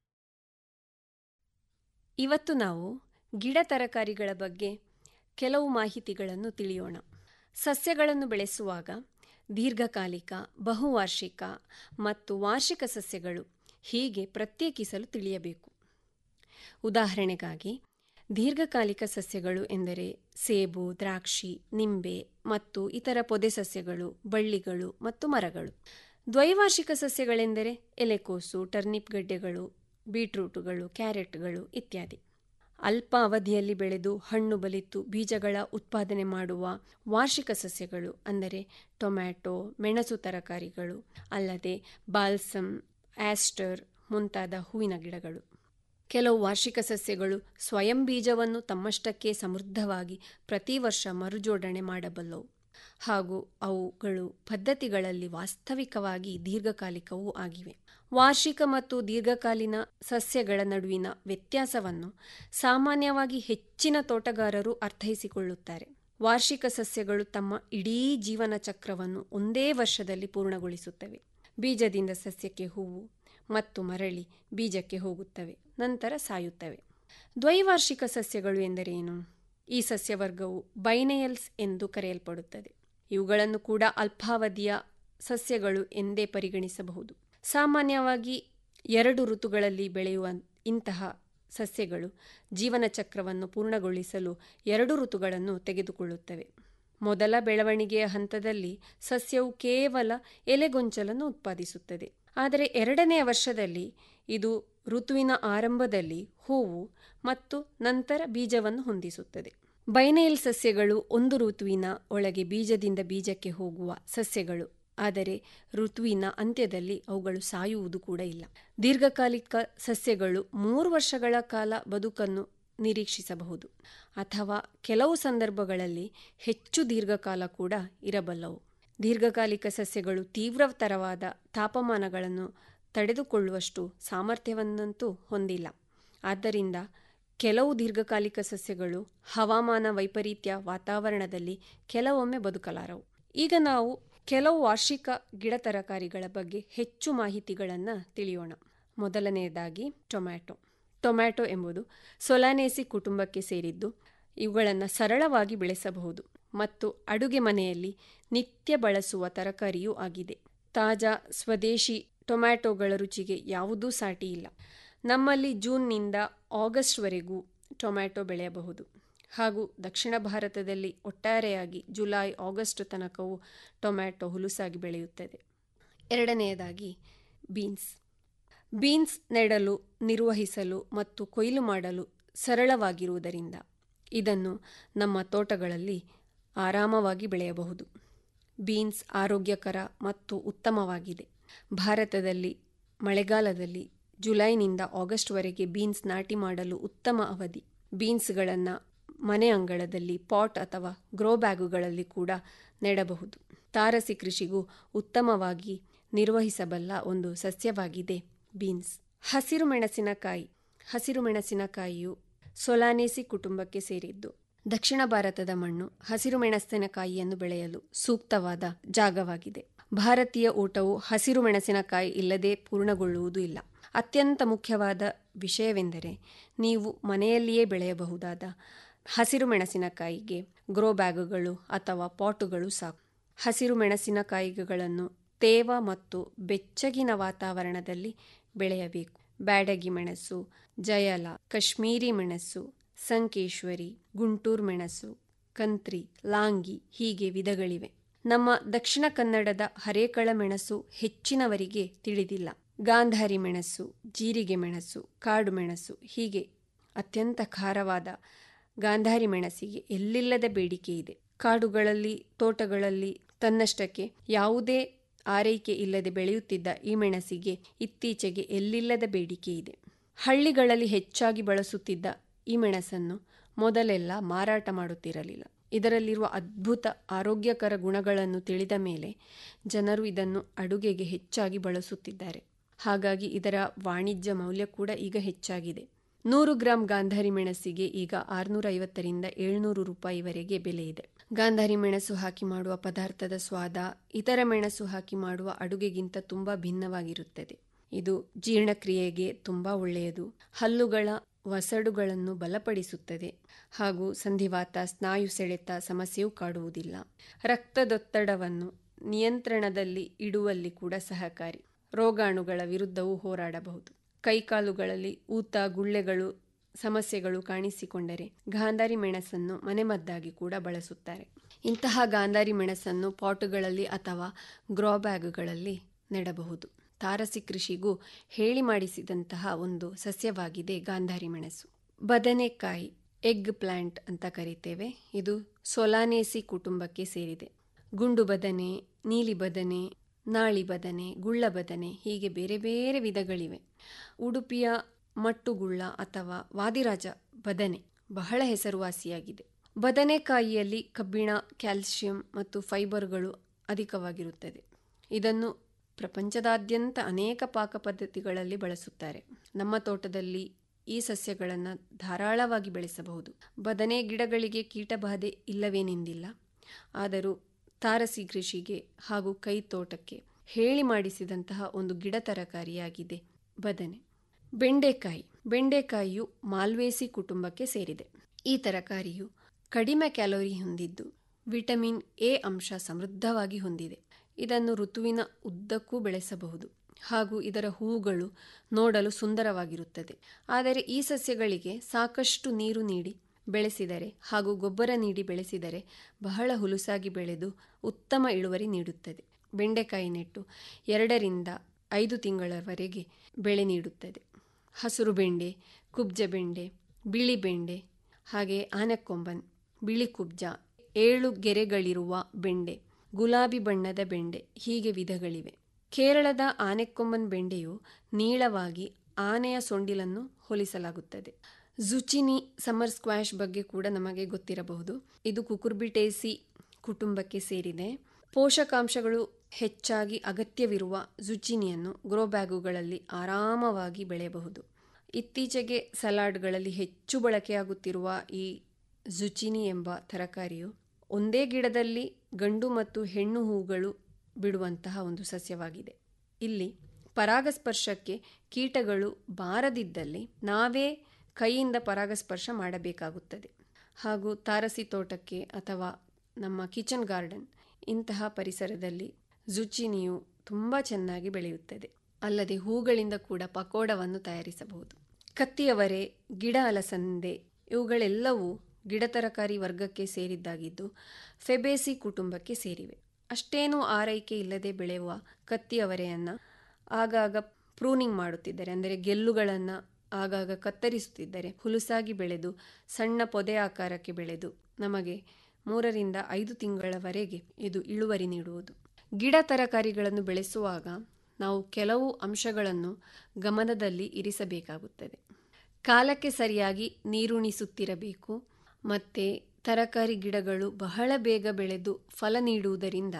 ಇವತ್ತು ನಾವು ಗಿಡ ತರಕಾರಿಗಳ ಬಗ್ಗೆ ಕೆಲವು ಮಾಹಿತಿಗಳನ್ನು ತಿಳಿಯೋಣ ಸಸ್ಯಗಳನ್ನು ಬೆಳೆಸುವಾಗ ದೀರ್ಘಕಾಲಿಕ ಬಹುವಾರ್ಷಿಕ ಮತ್ತು ವಾರ್ಷಿಕ ಸಸ್ಯಗಳು ಹೀಗೆ ಪ್ರತ್ಯೇಕಿಸಲು ತಿಳಿಯಬೇಕು ಉದಾಹರಣೆಗಾಗಿ ದೀರ್ಘಕಾಲಿಕ ಸಸ್ಯಗಳು ಎಂದರೆ ಸೇಬು ದ್ರಾಕ್ಷಿ ನಿಂಬೆ ಮತ್ತು ಇತರ ಪೊದೆ ಸಸ್ಯಗಳು ಬಳ್ಳಿಗಳು ಮತ್ತು ಮರಗಳು ದ್ವೈವಾರ್ಷಿಕ ಸಸ್ಯಗಳೆಂದರೆ ಎಲೆಕೋಸು ಟರ್ನಿಪ್ ಗಡ್ಡೆಗಳು ಬೀಟ್ರೂಟುಗಳು ಕ್ಯಾರೆಟ್ಗಳು ಇತ್ಯಾದಿ ಅಲ್ಪ ಅವಧಿಯಲ್ಲಿ ಬೆಳೆದು ಹಣ್ಣು ಬಲಿತು ಬೀಜಗಳ ಉತ್ಪಾದನೆ ಮಾಡುವ ವಾರ್ಷಿಕ ಸಸ್ಯಗಳು ಅಂದರೆ ಟೊಮ್ಯಾಟೊ ಮೆಣಸು ತರಕಾರಿಗಳು ಅಲ್ಲದೆ ಬಾಲ್ಸಮ್ ಆಸ್ಟರ್ ಮುಂತಾದ ಹೂವಿನ ಗಿಡಗಳು ಕೆಲವು ವಾರ್ಷಿಕ ಸಸ್ಯಗಳು ಸ್ವಯಂ ಬೀಜವನ್ನು ತಮ್ಮಷ್ಟಕ್ಕೆ ಸಮೃದ್ಧವಾಗಿ ಪ್ರತಿ ವರ್ಷ ಮರುಜೋಡಣೆ ಮಾಡಬಲ್ಲವು ಹಾಗೂ ಅವುಗಳು ಪದ್ಧತಿಗಳಲ್ಲಿ ವಾಸ್ತವಿಕವಾಗಿ ದೀರ್ಘಕಾಲಿಕವೂ ಆಗಿವೆ ವಾರ್ಷಿಕ ಮತ್ತು ದೀರ್ಘಕಾಲೀನ ಸಸ್ಯಗಳ ನಡುವಿನ ವ್ಯತ್ಯಾಸವನ್ನು ಸಾಮಾನ್ಯವಾಗಿ ಹೆಚ್ಚಿನ ತೋಟಗಾರರು ಅರ್ಥೈಸಿಕೊಳ್ಳುತ್ತಾರೆ ವಾರ್ಷಿಕ ಸಸ್ಯಗಳು ತಮ್ಮ ಇಡೀ ಜೀವನ ಚಕ್ರವನ್ನು ಒಂದೇ ವರ್ಷದಲ್ಲಿ ಪೂರ್ಣಗೊಳಿಸುತ್ತವೆ ಬೀಜದಿಂದ ಸಸ್ಯಕ್ಕೆ ಹೂವು ಮತ್ತು ಮರಳಿ ಬೀಜಕ್ಕೆ ಹೋಗುತ್ತವೆ ನಂತರ ಸಾಯುತ್ತವೆ ದ್ವೈವಾರ್ಷಿಕ ಸಸ್ಯಗಳು ಎಂದರೇನು ಈ ಸಸ್ಯವರ್ಗವು ಬೈನೆಯಲ್ಸ್ ಎಂದು ಕರೆಯಲ್ಪಡುತ್ತದೆ ಇವುಗಳನ್ನು ಕೂಡ ಅಲ್ಪಾವಧಿಯ ಸಸ್ಯಗಳು ಎಂದೇ ಪರಿಗಣಿಸಬಹುದು ಸಾಮಾನ್ಯವಾಗಿ ಎರಡು ಋತುಗಳಲ್ಲಿ ಬೆಳೆಯುವ ಇಂತಹ ಸಸ್ಯಗಳು ಜೀವನ ಚಕ್ರವನ್ನು ಪೂರ್ಣಗೊಳಿಸಲು ಎರಡು ಋತುಗಳನ್ನು ತೆಗೆದುಕೊಳ್ಳುತ್ತವೆ ಮೊದಲ ಬೆಳವಣಿಗೆಯ ಹಂತದಲ್ಲಿ ಸಸ್ಯವು ಕೇವಲ ಎಲೆಗೊಂಚಲನ್ನು ಉತ್ಪಾದಿಸುತ್ತದೆ ಆದರೆ ಎರಡನೆಯ ವರ್ಷದಲ್ಲಿ ಇದು ಋತುವಿನ ಆರಂಭದಲ್ಲಿ ಹೂವು ಮತ್ತು ನಂತರ ಬೀಜವನ್ನು ಹೊಂದಿಸುತ್ತದೆ ಬೈನೇಲ್ ಸಸ್ಯಗಳು ಒಂದು ಋತುವಿನ ಒಳಗೆ ಬೀಜದಿಂದ ಬೀಜಕ್ಕೆ ಹೋಗುವ ಸಸ್ಯಗಳು ಆದರೆ ಋತುವಿನ ಅಂತ್ಯದಲ್ಲಿ ಅವುಗಳು ಸಾಯುವುದು ಕೂಡ ಇಲ್ಲ ದೀರ್ಘಕಾಲಿಕ ಸಸ್ಯಗಳು ಮೂರು ವರ್ಷಗಳ ಕಾಲ ಬದುಕನ್ನು ನಿರೀಕ್ಷಿಸಬಹುದು ಅಥವಾ ಕೆಲವು ಸಂದರ್ಭಗಳಲ್ಲಿ ಹೆಚ್ಚು ದೀರ್ಘಕಾಲ ಕೂಡ ಇರಬಲ್ಲವು ದೀರ್ಘಕಾಲಿಕ ಸಸ್ಯಗಳು ತೀವ್ರತರವಾದ ತಾಪಮಾನಗಳನ್ನು ತಡೆದುಕೊಳ್ಳುವಷ್ಟು ಸಾಮರ್ಥ್ಯವನ್ನಂತೂ ಹೊಂದಿಲ್ಲ ಆದ್ದರಿಂದ ಕೆಲವು ದೀರ್ಘಕಾಲಿಕ ಸಸ್ಯಗಳು ಹವಾಮಾನ ವೈಪರೀತ್ಯ ವಾತಾವರಣದಲ್ಲಿ ಕೆಲವೊಮ್ಮೆ ಬದುಕಲಾರವು ಈಗ ನಾವು ಕೆಲವು ವಾರ್ಷಿಕ ಗಿಡ ತರಕಾರಿಗಳ ಬಗ್ಗೆ ಹೆಚ್ಚು ಮಾಹಿತಿಗಳನ್ನು ತಿಳಿಯೋಣ ಮೊದಲನೆಯದಾಗಿ ಟೊಮ್ಯಾಟೊ ಟೊಮ್ಯಾಟೊ ಎಂಬುದು ಸೊಲಾನೇಸಿ ಕುಟುಂಬಕ್ಕೆ ಸೇರಿದ್ದು ಇವುಗಳನ್ನು ಸರಳವಾಗಿ ಬೆಳೆಸಬಹುದು ಮತ್ತು ಅಡುಗೆ ಮನೆಯಲ್ಲಿ ನಿತ್ಯ ಬಳಸುವ ತರಕಾರಿಯೂ ಆಗಿದೆ ತಾಜಾ ಸ್ವದೇಶಿ ಟೊಮ್ಯಾಟೊಗಳ ರುಚಿಗೆ ಯಾವುದೂ ಸಾಟಿ ಇಲ್ಲ ನಮ್ಮಲ್ಲಿ ಜೂನ್ನಿಂದ ಆಗಸ್ಟ್ವರೆಗೂ ಟೊಮ್ಯಾಟೊ ಬೆಳೆಯಬಹುದು ಹಾಗೂ ದಕ್ಷಿಣ ಭಾರತದಲ್ಲಿ ಒಟ್ಟಾರೆಯಾಗಿ ಜುಲೈ ಆಗಸ್ಟ್ ತನಕವೂ ಟೊಮ್ಯಾಟೊ ಹುಲುಸಾಗಿ ಬೆಳೆಯುತ್ತದೆ ಎರಡನೆಯದಾಗಿ ಬೀನ್ಸ್ ಬೀನ್ಸ್ ನೆಡಲು ನಿರ್ವಹಿಸಲು ಮತ್ತು ಕೊಯ್ಲು ಮಾಡಲು ಸರಳವಾಗಿರುವುದರಿಂದ ಇದನ್ನು ನಮ್ಮ ತೋಟಗಳಲ್ಲಿ ಆರಾಮವಾಗಿ ಬೆಳೆಯಬಹುದು ಬೀನ್ಸ್ ಆರೋಗ್ಯಕರ ಮತ್ತು ಉತ್ತಮವಾಗಿದೆ ಭಾರತದಲ್ಲಿ ಮಳೆಗಾಲದಲ್ಲಿ ಜುಲೈನಿಂದ ಆಗಸ್ಟ್ವರೆಗೆ ಬೀನ್ಸ್ ನಾಟಿ ಮಾಡಲು ಉತ್ತಮ ಅವಧಿ ಬೀನ್ಸ್ಗಳನ್ನು ಮನೆ ಅಂಗಳದಲ್ಲಿ ಪಾಟ್ ಅಥವಾ ಗ್ರೋ ಬ್ಯಾಗುಗಳಲ್ಲಿ ಕೂಡ ನೆಡಬಹುದು ತಾರಸಿ ಕೃಷಿಗೂ ಉತ್ತಮವಾಗಿ ನಿರ್ವಹಿಸಬಲ್ಲ ಒಂದು ಸಸ್ಯವಾಗಿದೆ ಬೀನ್ಸ್ ಹಸಿರು ಮೆಣಸಿನಕಾಯಿ ಹಸಿರು ಮೆಣಸಿನಕಾಯಿಯು ಸೊಲಾನೇಸಿ ಕುಟುಂಬಕ್ಕೆ ಸೇರಿದ್ದು ದಕ್ಷಿಣ ಭಾರತದ ಮಣ್ಣು ಹಸಿರು ಮೆಣಸಿನಕಾಯಿಯನ್ನು ಬೆಳೆಯಲು ಸೂಕ್ತವಾದ ಜಾಗವಾಗಿದೆ ಭಾರತೀಯ ಊಟವು ಹಸಿರು ಮೆಣಸಿನಕಾಯಿ ಇಲ್ಲದೆ ಪೂರ್ಣಗೊಳ್ಳುವುದೂ ಇಲ್ಲ ಅತ್ಯಂತ ಮುಖ್ಯವಾದ ವಿಷಯವೆಂದರೆ ನೀವು ಮನೆಯಲ್ಲಿಯೇ ಬೆಳೆಯಬಹುದಾದ ಹಸಿರು ಮೆಣಸಿನಕಾಯಿಗೆ ಗ್ರೋ ಬ್ಯಾಗುಗಳು ಅಥವಾ ಪಾಟುಗಳು ಸಾಕು ಹಸಿರು ಮೆಣಸಿನಕಾಯಿಗಳನ್ನು ತೇವ ಮತ್ತು ಬೆಚ್ಚಗಿನ ವಾತಾವರಣದಲ್ಲಿ ಬೆಳೆಯಬೇಕು ಬ್ಯಾಡಗಿ ಮೆಣಸು ಜಯಲ ಕಾಶ್ಮೀರಿ ಮೆಣಸು ಸಂಕೇಶ್ವರಿ ಗುಂಟೂರು ಮೆಣಸು ಕಂತ್ರಿ ಲಾಂಗಿ ಹೀಗೆ ವಿಧಗಳಿವೆ ನಮ್ಮ ದಕ್ಷಿಣ ಕನ್ನಡದ ಹರೇಕಳ ಮೆಣಸು ಹೆಚ್ಚಿನವರಿಗೆ ತಿಳಿದಿಲ್ಲ ಗಾಂಧಾರಿ ಮೆಣಸು ಜೀರಿಗೆ ಮೆಣಸು ಕಾಡು ಮೆಣಸು ಹೀಗೆ ಅತ್ಯಂತ ಖಾರವಾದ ಗಾಂಧಾರಿ ಮೆಣಸಿಗೆ ಎಲ್ಲಿಲ್ಲದ ಬೇಡಿಕೆ ಇದೆ ಕಾಡುಗಳಲ್ಲಿ ತೋಟಗಳಲ್ಲಿ ತನ್ನಷ್ಟಕ್ಕೆ ಯಾವುದೇ ಆರೈಕೆ ಇಲ್ಲದೆ ಬೆಳೆಯುತ್ತಿದ್ದ ಈ ಮೆಣಸಿಗೆ ಇತ್ತೀಚೆಗೆ ಎಲ್ಲಿಲ್ಲದ ಬೇಡಿಕೆ ಇದೆ ಹಳ್ಳಿಗಳಲ್ಲಿ ಹೆಚ್ಚಾಗಿ ಬಳಸುತ್ತಿದ್ದ ಈ ಮೆಣಸನ್ನು ಮೊದಲೆಲ್ಲ ಮಾರಾಟ ಮಾಡುತ್ತಿರಲಿಲ್ಲ ಇದರಲ್ಲಿರುವ ಅದ್ಭುತ ಆರೋಗ್ಯಕರ ಗುಣಗಳನ್ನು ತಿಳಿದ ಮೇಲೆ ಜನರು ಇದನ್ನು ಅಡುಗೆಗೆ ಹೆಚ್ಚಾಗಿ ಬಳಸುತ್ತಿದ್ದಾರೆ ಹಾಗಾಗಿ ಇದರ ವಾಣಿಜ್ಯ ಮೌಲ್ಯ ಕೂಡ ಈಗ ಹೆಚ್ಚಾಗಿದೆ ನೂರು ಗ್ರಾಂ ಗಾಂಧಾರಿ ಮೆಣಸಿಗೆ ಈಗ ಆರುನೂರ ಐವತ್ತರಿಂದ ಏಳ್ನೂರು ರೂಪಾಯಿವರೆಗೆ ಬೆಲೆ ಇದೆ ಗಾಂಧಾರಿ ಮೆಣಸು ಹಾಕಿ ಮಾಡುವ ಪದಾರ್ಥದ ಸ್ವಾದ ಇತರ ಮೆಣಸು ಹಾಕಿ ಮಾಡುವ ಅಡುಗೆಗಿಂತ ತುಂಬಾ ಭಿನ್ನವಾಗಿರುತ್ತದೆ ಇದು ಜೀರ್ಣಕ್ರಿಯೆಗೆ ತುಂಬಾ ಒಳ್ಳೆಯದು ಹಲ್ಲುಗಳ ವಸಡುಗಳನ್ನು ಬಲಪಡಿಸುತ್ತದೆ ಹಾಗೂ ಸಂಧಿವಾತ ಸ್ನಾಯು ಸೆಳೆತ ಸಮಸ್ಯೆಯೂ ಕಾಡುವುದಿಲ್ಲ ರಕ್ತದೊತ್ತಡವನ್ನು ನಿಯಂತ್ರಣದಲ್ಲಿ ಇಡುವಲ್ಲಿ ಕೂಡ ಸಹಕಾರಿ ರೋಗಾಣುಗಳ ವಿರುದ್ಧವೂ ಹೋರಾಡಬಹುದು ಕೈಕಾಲುಗಳಲ್ಲಿ ಊತ ಗುಳ್ಳೆಗಳು ಸಮಸ್ಯೆಗಳು ಕಾಣಿಸಿಕೊಂಡರೆ ಗಾಂಧಾರಿ ಮೆಣಸನ್ನು ಮನೆಮದ್ದಾಗಿ ಕೂಡ ಬಳಸುತ್ತಾರೆ ಇಂತಹ ಗಾಂಧಾರಿ ಮೆಣಸನ್ನು ಪಾಟುಗಳಲ್ಲಿ ಅಥವಾ ಗ್ರೋ ಬ್ಯಾಗುಗಳಲ್ಲಿ ನೆಡಬಹುದು ತಾರಸಿ ಕೃಷಿಗೂ ಹೇಳಿ ಮಾಡಿಸಿದಂತಹ ಒಂದು ಸಸ್ಯವಾಗಿದೆ ಗಾಂಧಾರಿ ಮೆಣಸು ಬದನೆಕಾಯಿ ಎಗ್ ಪ್ಲಾಂಟ್ ಅಂತ ಕರಿತೇವೆ ಇದು ಸೊಲಾನೇಸಿ ಕುಟುಂಬಕ್ಕೆ ಸೇರಿದೆ ಗುಂಡು ಬದನೆ ನೀಲಿ ಬದನೆ ನಾಳಿ ಬದನೆ ಗುಳ್ಳ ಬದನೆ ಹೀಗೆ ಬೇರೆ ಬೇರೆ ವಿಧಗಳಿವೆ ಉಡುಪಿಯ ಮಟ್ಟುಗುಳ್ಳ ಅಥವಾ ವಾದಿರಾಜ ಬದನೆ ಬಹಳ ಹೆಸರುವಾಸಿಯಾಗಿದೆ ಬದನೆಕಾಯಿಯಲ್ಲಿ ಕಬ್ಬಿಣ ಕ್ಯಾಲ್ಸಿಯಂ ಮತ್ತು ಫೈಬರ್ಗಳು ಅಧಿಕವಾಗಿರುತ್ತದೆ ಇದನ್ನು ಪ್ರಪಂಚದಾದ್ಯಂತ ಅನೇಕ ಪಾಕ ಪದ್ಧತಿಗಳಲ್ಲಿ ಬಳಸುತ್ತಾರೆ ನಮ್ಮ ತೋಟದಲ್ಲಿ ಈ ಸಸ್ಯಗಳನ್ನು ಧಾರಾಳವಾಗಿ ಬೆಳೆಸಬಹುದು ಬದನೆ ಗಿಡಗಳಿಗೆ ಕೀಟಬಾಧೆ ಇಲ್ಲವೇನೆಂದಿಲ್ಲ ಆದರೂ ತಾರಸಿ ಕೃಷಿಗೆ ಹಾಗೂ ಕೈ ತೋಟಕ್ಕೆ ಹೇಳಿ ಮಾಡಿಸಿದಂತಹ ಒಂದು ಗಿಡ ತರಕಾರಿಯಾಗಿದೆ ಬದನೆ ಬೆಂಡೆಕಾಯಿ ಬೆಂಡೆಕಾಯಿಯು ಮಾಲ್ವೇಸಿ ಕುಟುಂಬಕ್ಕೆ ಸೇರಿದೆ ಈ ತರಕಾರಿಯು ಕಡಿಮೆ ಕ್ಯಾಲೋರಿ ಹೊಂದಿದ್ದು ವಿಟಮಿನ್ ಎ ಅಂಶ ಸಮೃದ್ಧವಾಗಿ ಹೊಂದಿದೆ ಇದನ್ನು ಋತುವಿನ ಉದ್ದಕ್ಕೂ ಬೆಳೆಸಬಹುದು ಹಾಗೂ ಇದರ ಹೂಗಳು ನೋಡಲು ಸುಂದರವಾಗಿರುತ್ತದೆ ಆದರೆ ಈ ಸಸ್ಯಗಳಿಗೆ ಸಾಕಷ್ಟು ನೀರು ನೀಡಿ ಬೆಳೆಸಿದರೆ ಹಾಗೂ ಗೊಬ್ಬರ ನೀಡಿ ಬೆಳೆಸಿದರೆ ಬಹಳ ಹುಲುಸಾಗಿ ಬೆಳೆದು ಉತ್ತಮ ಇಳುವರಿ ನೀಡುತ್ತದೆ ಬೆಂಡೆಕಾಯಿ ನೆಟ್ಟು ಎರಡರಿಂದ ಐದು ತಿಂಗಳವರೆಗೆ ಬೆಳೆ ನೀಡುತ್ತದೆ ಹಸಿರು ಬೆಂಡೆ ಕುಬ್ಜ ಬೆಂಡೆ ಬಿಳಿ ಬೆಂಡೆ ಹಾಗೆ ಆನೆಕೊಂಬನ್ ಬಿಳಿ ಕುಬ್ಜ ಏಳು ಗೆರೆಗಳಿರುವ ಬೆಂಡೆ ಗುಲಾಬಿ ಬಣ್ಣದ ಬೆಂಡೆ ಹೀಗೆ ವಿಧಗಳಿವೆ ಕೇರಳದ ಆನೆಕೊಂಬನ್ ಬೆಂಡೆಯು ನೀಳವಾಗಿ ಆನೆಯ ಸೊಂಡಿಲನ್ನು ಹೋಲಿಸಲಾಗುತ್ತದೆ ಜುಚಿನಿ ಸಮರ್ ಸ್ಕ್ವಾಶ್ ಬಗ್ಗೆ ಕೂಡ ನಮಗೆ ಗೊತ್ತಿರಬಹುದು ಇದು ಕುಕುರ್ಬಿಟೇಸಿ ಕುಟುಂಬಕ್ಕೆ ಸೇರಿದೆ ಪೋಷಕಾಂಶಗಳು ಹೆಚ್ಚಾಗಿ ಅಗತ್ಯವಿರುವ ಜುಚಿನಿಯನ್ನು ಗ್ರೋ ಬ್ಯಾಗುಗಳಲ್ಲಿ ಆರಾಮವಾಗಿ ಬೆಳೆಯಬಹುದು ಇತ್ತೀಚೆಗೆ ಸಲಾಡ್ಗಳಲ್ಲಿ ಹೆಚ್ಚು ಬಳಕೆಯಾಗುತ್ತಿರುವ ಈ ಜುಚಿನಿ ಎಂಬ ತರಕಾರಿಯು ಒಂದೇ ಗಿಡದಲ್ಲಿ ಗಂಡು ಮತ್ತು ಹೆಣ್ಣು ಹೂಗಳು ಬಿಡುವಂತಹ ಒಂದು ಸಸ್ಯವಾಗಿದೆ ಇಲ್ಲಿ ಪರಾಗಸ್ಪರ್ಶಕ್ಕೆ ಕೀಟಗಳು ಬಾರದಿದ್ದಲ್ಲಿ ನಾವೇ ಕೈಯಿಂದ ಪರಾಗಸ್ಪರ್ಶ ಮಾಡಬೇಕಾಗುತ್ತದೆ ಹಾಗೂ ತಾರಸಿ ತೋಟಕ್ಕೆ ಅಥವಾ ನಮ್ಮ ಕಿಚನ್ ಗಾರ್ಡನ್ ಇಂತಹ ಪರಿಸರದಲ್ಲಿ ಜುಚಿನಿಯು ತುಂಬ ಚೆನ್ನಾಗಿ ಬೆಳೆಯುತ್ತದೆ ಅಲ್ಲದೆ ಹೂಗಳಿಂದ ಕೂಡ ಪಕೋಡವನ್ನು ತಯಾರಿಸಬಹುದು ಕತ್ತಿಯವರೆ ಗಿಡ ಅಲಸಂದೆ ಇವುಗಳೆಲ್ಲವೂ ಗಿಡ ತರಕಾರಿ ವರ್ಗಕ್ಕೆ ಸೇರಿದ್ದಾಗಿದ್ದು ಫೆಬೇಸಿ ಕುಟುಂಬಕ್ಕೆ ಸೇರಿವೆ ಅಷ್ಟೇನೂ ಆರೈಕೆ ಇಲ್ಲದೆ ಬೆಳೆಯುವ ಕತ್ತಿಯವರೆಯನ್ನು ಆಗಾಗ ಪ್ರೂನಿಂಗ್ ಮಾಡುತ್ತಿದ್ದಾರೆ ಅಂದರೆ ಗೆಲ್ಲುಗಳನ್ನು ಆಗಾಗ ಕತ್ತರಿಸುತ್ತಿದ್ದರೆ ಹುಲುಸಾಗಿ ಬೆಳೆದು ಸಣ್ಣ ಪೊದೆ ಆಕಾರಕ್ಕೆ ಬೆಳೆದು ನಮಗೆ ಮೂರರಿಂದ ಐದು ತಿಂಗಳವರೆಗೆ ಇದು ಇಳುವರಿ ನೀಡುವುದು ಗಿಡ ತರಕಾರಿಗಳನ್ನು ಬೆಳೆಸುವಾಗ ನಾವು ಕೆಲವು ಅಂಶಗಳನ್ನು ಗಮನದಲ್ಲಿ ಇರಿಸಬೇಕಾಗುತ್ತದೆ ಕಾಲಕ್ಕೆ ಸರಿಯಾಗಿ ನೀರುಣಿಸುತ್ತಿರಬೇಕು ಮತ್ತು ತರಕಾರಿ ಗಿಡಗಳು ಬಹಳ ಬೇಗ ಬೆಳೆದು ಫಲ ನೀಡುವುದರಿಂದ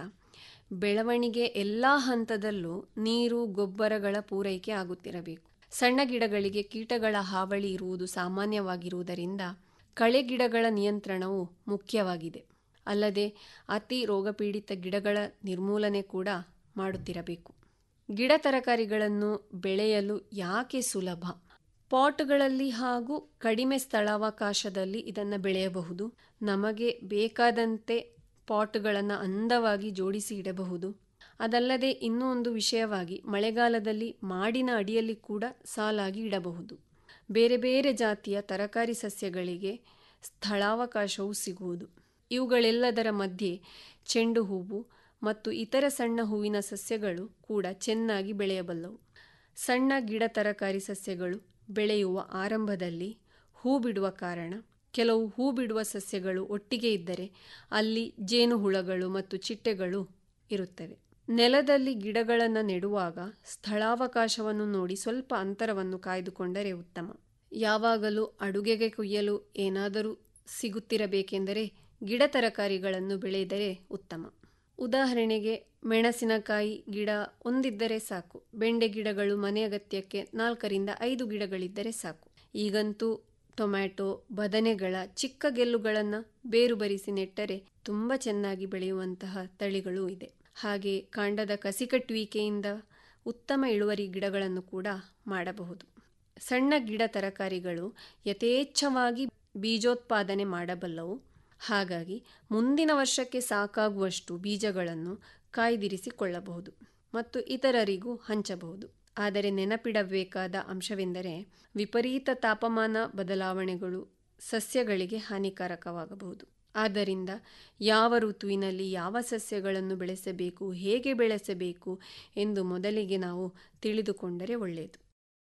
ಬೆಳವಣಿಗೆ ಎಲ್ಲ ಹಂತದಲ್ಲೂ ನೀರು ಗೊಬ್ಬರಗಳ ಪೂರೈಕೆ ಆಗುತ್ತಿರಬೇಕು ಸಣ್ಣ ಗಿಡಗಳಿಗೆ ಕೀಟಗಳ ಹಾವಳಿ ಇರುವುದು ಸಾಮಾನ್ಯವಾಗಿರುವುದರಿಂದ ಕಳೆ ಗಿಡಗಳ ನಿಯಂತ್ರಣವು ಮುಖ್ಯವಾಗಿದೆ ಅಲ್ಲದೆ ಅತಿ ರೋಗಪೀಡಿತ ಗಿಡಗಳ ನಿರ್ಮೂಲನೆ ಕೂಡ ಮಾಡುತ್ತಿರಬೇಕು ಗಿಡ ತರಕಾರಿಗಳನ್ನು ಬೆಳೆಯಲು ಯಾಕೆ ಸುಲಭ ಪಾಟ್ಗಳಲ್ಲಿ ಹಾಗೂ ಕಡಿಮೆ ಸ್ಥಳಾವಕಾಶದಲ್ಲಿ ಇದನ್ನು ಬೆಳೆಯಬಹುದು ನಮಗೆ ಬೇಕಾದಂತೆ ಪಾಟ್ಗಳನ್ನು ಅಂದವಾಗಿ ಜೋಡಿಸಿ ಇಡಬಹುದು ಅದಲ್ಲದೆ ಇನ್ನೂ ಒಂದು ವಿಷಯವಾಗಿ ಮಳೆಗಾಲದಲ್ಲಿ ಮಾಡಿನ ಅಡಿಯಲ್ಲಿ ಕೂಡ ಸಾಲಾಗಿ ಇಡಬಹುದು ಬೇರೆ ಬೇರೆ ಜಾತಿಯ ತರಕಾರಿ ಸಸ್ಯಗಳಿಗೆ ಸ್ಥಳಾವಕಾಶವು ಸಿಗುವುದು ಇವುಗಳೆಲ್ಲದರ ಮಧ್ಯೆ ಚೆಂಡು ಹೂವು ಮತ್ತು ಇತರ ಸಣ್ಣ ಹೂವಿನ ಸಸ್ಯಗಳು ಕೂಡ ಚೆನ್ನಾಗಿ ಬೆಳೆಯಬಲ್ಲವು ಸಣ್ಣ ಗಿಡ ತರಕಾರಿ ಸಸ್ಯಗಳು ಬೆಳೆಯುವ ಆರಂಭದಲ್ಲಿ ಹೂ ಬಿಡುವ ಕಾರಣ ಕೆಲವು ಹೂ ಬಿಡುವ ಸಸ್ಯಗಳು ಒಟ್ಟಿಗೆ ಇದ್ದರೆ ಅಲ್ಲಿ ಜೇನುಹುಳಗಳು ಮತ್ತು ಚಿಟ್ಟೆಗಳು ಇರುತ್ತವೆ ನೆಲದಲ್ಲಿ ಗಿಡಗಳನ್ನು ನೆಡುವಾಗ ಸ್ಥಳಾವಕಾಶವನ್ನು ನೋಡಿ ಸ್ವಲ್ಪ ಅಂತರವನ್ನು ಕಾಯ್ದುಕೊಂಡರೆ ಉತ್ತಮ ಯಾವಾಗಲೂ ಅಡುಗೆಗೆ ಕುಯ್ಯಲು ಏನಾದರೂ ಸಿಗುತ್ತಿರಬೇಕೆಂದರೆ ಗಿಡ ತರಕಾರಿಗಳನ್ನು ಬೆಳೆದರೆ ಉತ್ತಮ ಉದಾಹರಣೆಗೆ ಮೆಣಸಿನಕಾಯಿ ಗಿಡ ಒಂದಿದ್ದರೆ ಸಾಕು ಬೆಂಡೆ ಗಿಡಗಳು ಮನೆ ಅಗತ್ಯಕ್ಕೆ ನಾಲ್ಕರಿಂದ ಐದು ಗಿಡಗಳಿದ್ದರೆ ಸಾಕು ಈಗಂತೂ ಟೊಮ್ಯಾಟೊ ಬದನೆಗಳ ಚಿಕ್ಕ ಗೆಲ್ಲುಗಳನ್ನು ಬೇರು ಬರಿಸಿ ನೆಟ್ಟರೆ ತುಂಬ ಚೆನ್ನಾಗಿ ಬೆಳೆಯುವಂತಹ ತಳಿಗಳು ಇದೆ ಹಾಗೆ ಕಾಂಡದ ಕಸಿಕಟ್ಟುವಿಕೆಯಿಂದ ಉತ್ತಮ ಇಳುವರಿ ಗಿಡಗಳನ್ನು ಕೂಡ ಮಾಡಬಹುದು ಸಣ್ಣ ಗಿಡ ತರಕಾರಿಗಳು ಯಥೇಚ್ಛವಾಗಿ ಬೀಜೋತ್ಪಾದನೆ ಮಾಡಬಲ್ಲವು ಹಾಗಾಗಿ ಮುಂದಿನ ವರ್ಷಕ್ಕೆ ಸಾಕಾಗುವಷ್ಟು ಬೀಜಗಳನ್ನು ಕಾಯ್ದಿರಿಸಿಕೊಳ್ಳಬಹುದು ಮತ್ತು ಇತರರಿಗೂ ಹಂಚಬಹುದು ಆದರೆ ನೆನಪಿಡಬೇಕಾದ ಅಂಶವೆಂದರೆ ವಿಪರೀತ ತಾಪಮಾನ ಬದಲಾವಣೆಗಳು ಸಸ್ಯಗಳಿಗೆ ಹಾನಿಕಾರಕವಾಗಬಹುದು ಆದ್ದರಿಂದ ಯಾವ ಋತುವಿನಲ್ಲಿ ಯಾವ ಸಸ್ಯಗಳನ್ನು ಬೆಳೆಸಬೇಕು ಹೇಗೆ ಬೆಳೆಸಬೇಕು ಎಂದು ಮೊದಲಿಗೆ ನಾವು ತಿಳಿದುಕೊಂಡರೆ ಒಳ್ಳೆಯದು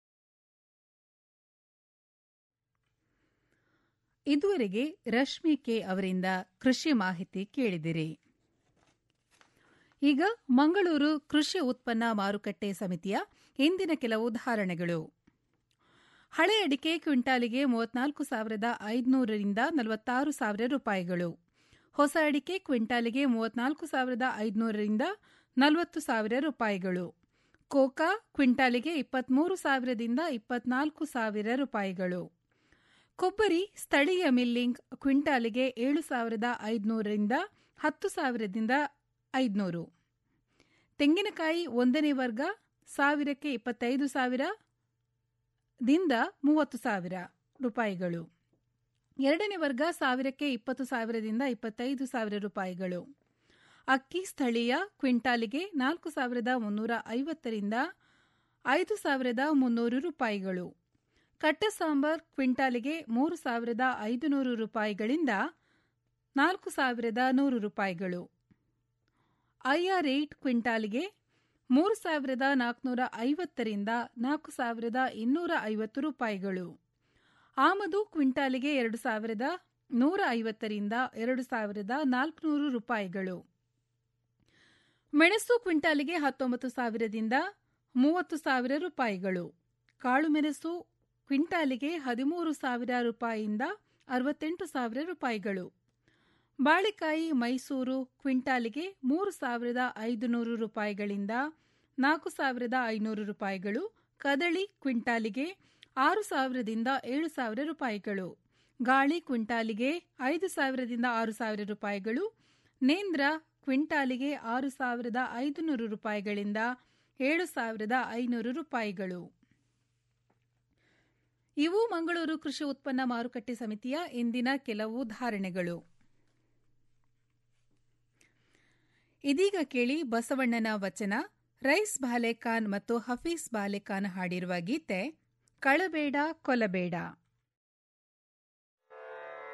ಇದುವರೆಗೆ ರಶ್ಮಿ ಕೆ ಅವರಿಂದ ಕೃಷಿ ಮಾಹಿತಿ ಕೇಳಿದಿರಿ ಈಗ ಮಂಗಳೂರು ಕೃಷಿ ಉತ್ಪನ್ನ ಮಾರುಕಟ್ಟೆ ಸಮಿತಿಯ ಇಂದಿನ ಕೆಲವು ಧಾರಣೆಗಳು ಹಳೆ ಅಡಿಕೆ ಕ್ವಿಂಟಾಲಿಗೆ ಮೂವತ್ನಾಲ್ಕು ಸಾವಿರದ ಐದುನೂರರಿಂದ ನಲವತ್ತಾರು ಸಾವಿರ ರೂಪಾಯಿಗಳು ಹೊಸ ಅಡಿಕೆ ಕ್ವಿಂಟಾಲಿಗೆ ಮೂವತ್ನಾಲ್ಕು ಸಾವಿರದ ಐದುನೂರರಿಂದ ನಲವತ್ತು ಸಾವಿರ ರೂಪಾಯಿಗಳು ಕೋಕಾ ಕ್ವಿಂಟಾಲಿಗೆ ಇಪ್ಪತ್ಮೂರು ಸಾವಿರದಿಂದ ಇಪ್ಪತ್ನಾಲ್ಕು ಸಾವಿರ ರೂಪಾಯಿಗಳು ಕೊಬ್ಬರಿ ಸ್ಥಳೀಯ ಮಿಲ್ಲಿಂಗ್ ಕ್ವಿಂಟಾಲಿಗೆ ಏಳು ಸಾವಿರದ ಐದುನೂರರಿಂದ ಹತ್ತು ಸಾವಿರದಿಂದ ಐದುನೂರು ತೆಂಗಿನಕಾಯಿ ಒಂದನೇ ವರ್ಗ ಸಾವಿರಕ್ಕೆ ಇಪ್ಪತ್ತೈದು ಸಾವಿರ ದಿಂದ ಮೂವತ್ತು ಸಾವಿರ ರೂಪಾಯಿಗಳು ಎರಡನೇ ವರ್ಗ ಸಾವಿರಕ್ಕೆ ಇಪ್ಪತ್ತು ಸಾವಿರದಿಂದ ಇಪ್ಪತ್ತೈದು ಸಾವಿರ ರೂಪಾಯಿಗಳು ಅಕ್ಕಿ ಸ್ಥಳೀಯ ಕ್ವಿಂಟಾಲಿಗೆ ನಾಲ್ಕು ಸಾವಿರದ ಮುನ್ನೂರ ಐವತ್ತರಿಂದ ಐದು ಸಾವಿರದ ಮುನ್ನೂರು ರೂಪಾಯಿಗಳು ಕಟ್ಟ ಸಾಂಬಾರ್ ಕ್ವಿಂಟಾಲಿಗೆ ಮೂರು ಸಾವಿರದ ಐದುನೂರು ರೂಪಾಯಿಗಳಿಂದ ನಾಲ್ಕು ಸಾವಿರದ ನೂರು ರೂಪಾಯಿಗಳು ಐಆರ್ ಏಟ್ ಕ್ವಿಂಟಾಲಿಗೆ ಮೂರು ಸಾವಿರದ ನಾಲ್ಕುನೂರ ಐವತ್ತರಿಂದ ನಾಲ್ಕು ಸಾವಿರದ ಇನ್ನೂರ ಐವತ್ತು ರೂಪಾಯಿಗಳು ಆಮದು ಕ್ವಿಂಟಾಲಿಗೆ ಎರಡು ಸಾವಿರದ ನೂರ ಐವತ್ತರಿಂದ ಎರಡು ಸಾವಿರದ ನಾಲ್ಕುನೂರು ರೂಪಾಯಿಗಳು ಮೆಣಸು ಕ್ವಿಂಟಾಲಿಗೆ ಹತ್ತೊಂಬತ್ತು ಸಾವಿರದಿಂದ ಮೂವತ್ತು ಸಾವಿರ ರೂಪಾಯಿಗಳು ಕಾಳುಮೆಣಸು ಕ್ವಿಂಟಾಲಿಗೆ ಹದಿಮೂರು ಸಾವಿರ ರೂಪಾಯಿಯಿಂದ ಅರವತ್ತೆಂಟು ಸಾವಿರ ರೂಪಾಯಿಗಳು ಬಾಳೆಕಾಯಿ ಮೈಸೂರು ಕ್ವಿಂಟಾಲಿಗೆ ಮೂರು ಸಾವಿರದ ಐದುನೂರು ರೂಪಾಯಿಗಳಿಂದ ನಾಲ್ಕು ಸಾವಿರದ ಐನೂರು ರೂಪಾಯಿಗಳು ಕದಳಿ ಕ್ವಿಂಟಾಲಿಗೆ ಆರು ಸಾವಿರದಿಂದ ಏಳು ಸಾವಿರ ರೂಪಾಯಿಗಳು ಗಾಳಿ ಕ್ವಿಂಟಾಲಿಗೆ ಐದು ಸಾವಿರದಿಂದ ಆರು ಸಾವಿರ ರೂಪಾಯಿಗಳು ನೇಂದ್ರ ಕ್ವಿಂಟಾಲಿಗೆ ಆರು ಸಾವಿರದ ಐದುನೂರು ರೂಪಾಯಿಗಳಿಂದ ಏಳು ಸಾವಿರದ ಐನೂರು ರೂಪಾಯಿಗಳು ಇವು ಮಂಗಳೂರು ಕೃಷಿ ಉತ್ಪನ್ನ ಮಾರುಕಟ್ಟೆ ಸಮಿತಿಯ ಇಂದಿನ ಕೆಲವು ಧಾರಣೆಗಳು ಇದೀಗ ಕೇಳಿ ಬಸವಣ್ಣನ ವಚನ ರೈಸ್ ಬಾಲೆಖಾನ್ ಮತ್ತು ಹಫೀಸ್ ಬಾಲೆಖಾನ್ ಹಾಡಿರುವ ಗೀತೆ ಕಳಬೇಡ ಕೊಲಬೇಡ